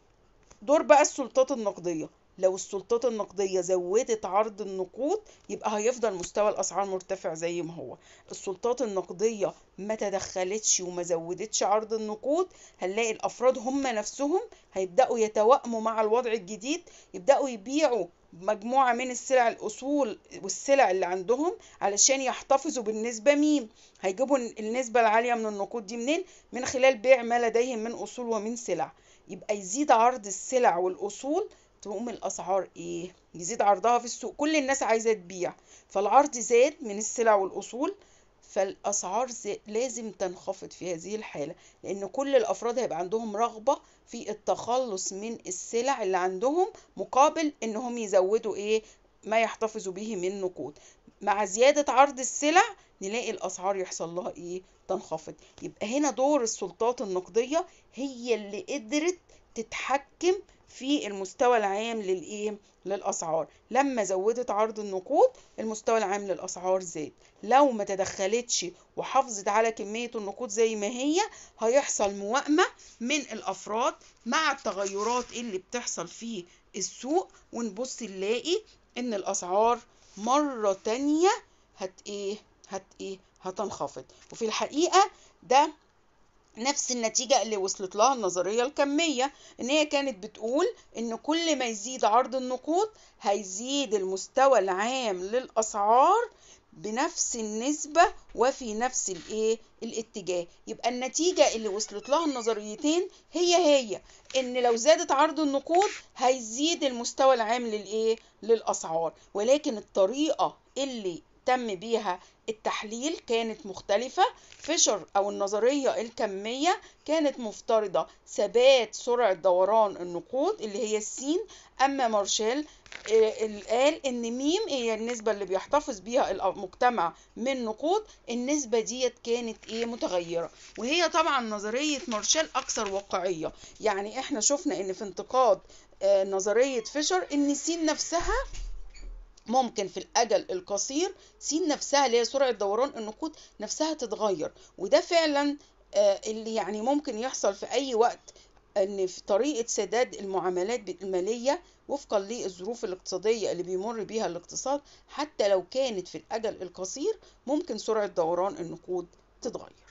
دور بقى السلطات النقدية لو السلطات النقدية زودت عرض النقود يبقى هيفضل مستوى الأسعار مرتفع زي ما هو السلطات النقدية ما تدخلتش وما زودتش عرض النقود هنلاقي الأفراد هم نفسهم هيبدأوا يتوائموا مع الوضع الجديد يبدأوا يبيعوا مجموعة من السلع الأصول والسلع اللي عندهم علشان يحتفظوا بالنسبة ميم هيجيبوا النسبة العالية من النقود دي منين؟ من خلال بيع ما لديهم من أصول ومن سلع يبقى يزيد عرض السلع والأصول تقوم الأسعار إيه؟ يزيد عرضها في السوق كل الناس عايزة تبيع فالعرض زاد من السلع والأصول فالأسعار لازم تنخفض في هذه الحالة لأن كل الأفراد هيبقى عندهم رغبة في التخلص من السلع اللي عندهم مقابل إنهم يزودوا إيه ما يحتفظوا به من نقود مع زيادة عرض السلع نلاقي الأسعار يحصل لها إيه تنخفض يبقى هنا دور السلطات النقدية هي اللي قدرت تتحكم في المستوى العام للايه للاسعار لما زودت عرض النقود المستوى العام للاسعار زاد لو ما تدخلتش وحافظت على كميه النقود زي ما هي هيحصل موائمه من الافراد مع التغيرات اللي بتحصل في السوق ونبص نلاقي ان الاسعار مره تانية هت ايه هت ايه هتنخفض وفي الحقيقه ده نفس النتيجة اللي وصلت لها النظرية الكمية ان هي كانت بتقول ان كل ما يزيد عرض النقود هيزيد المستوى العام للأسعار بنفس النسبة وفي نفس الايه الاتجاه يبقى النتيجة اللي وصلت لها النظريتين هي هي ان لو زادت عرض النقود هيزيد المستوى العام للايه للأسعار ولكن الطريقة اللي تم بيها التحليل كانت مختلفة فيشر أو النظرية الكمية كانت مفترضة ثبات سرعة دوران النقود اللي هي السين أما مارشال قال إن ميم هي النسبة اللي بيحتفظ بيها المجتمع من نقود النسبة ديت كانت إيه متغيرة وهي طبعا نظرية مارشال أكثر واقعية يعني إحنا شفنا إن في انتقاد نظرية فيشر إن سين نفسها ممكن في الأجل القصير س نفسها اللي هي سرعة دوران النقود نفسها تتغير وده فعلا اللي يعني ممكن يحصل في أي وقت ان في طريقة سداد المعاملات المالية وفقا للظروف الاقتصادية اللي بيمر بيها الاقتصاد حتى لو كانت في الأجل القصير ممكن سرعة دوران النقود تتغير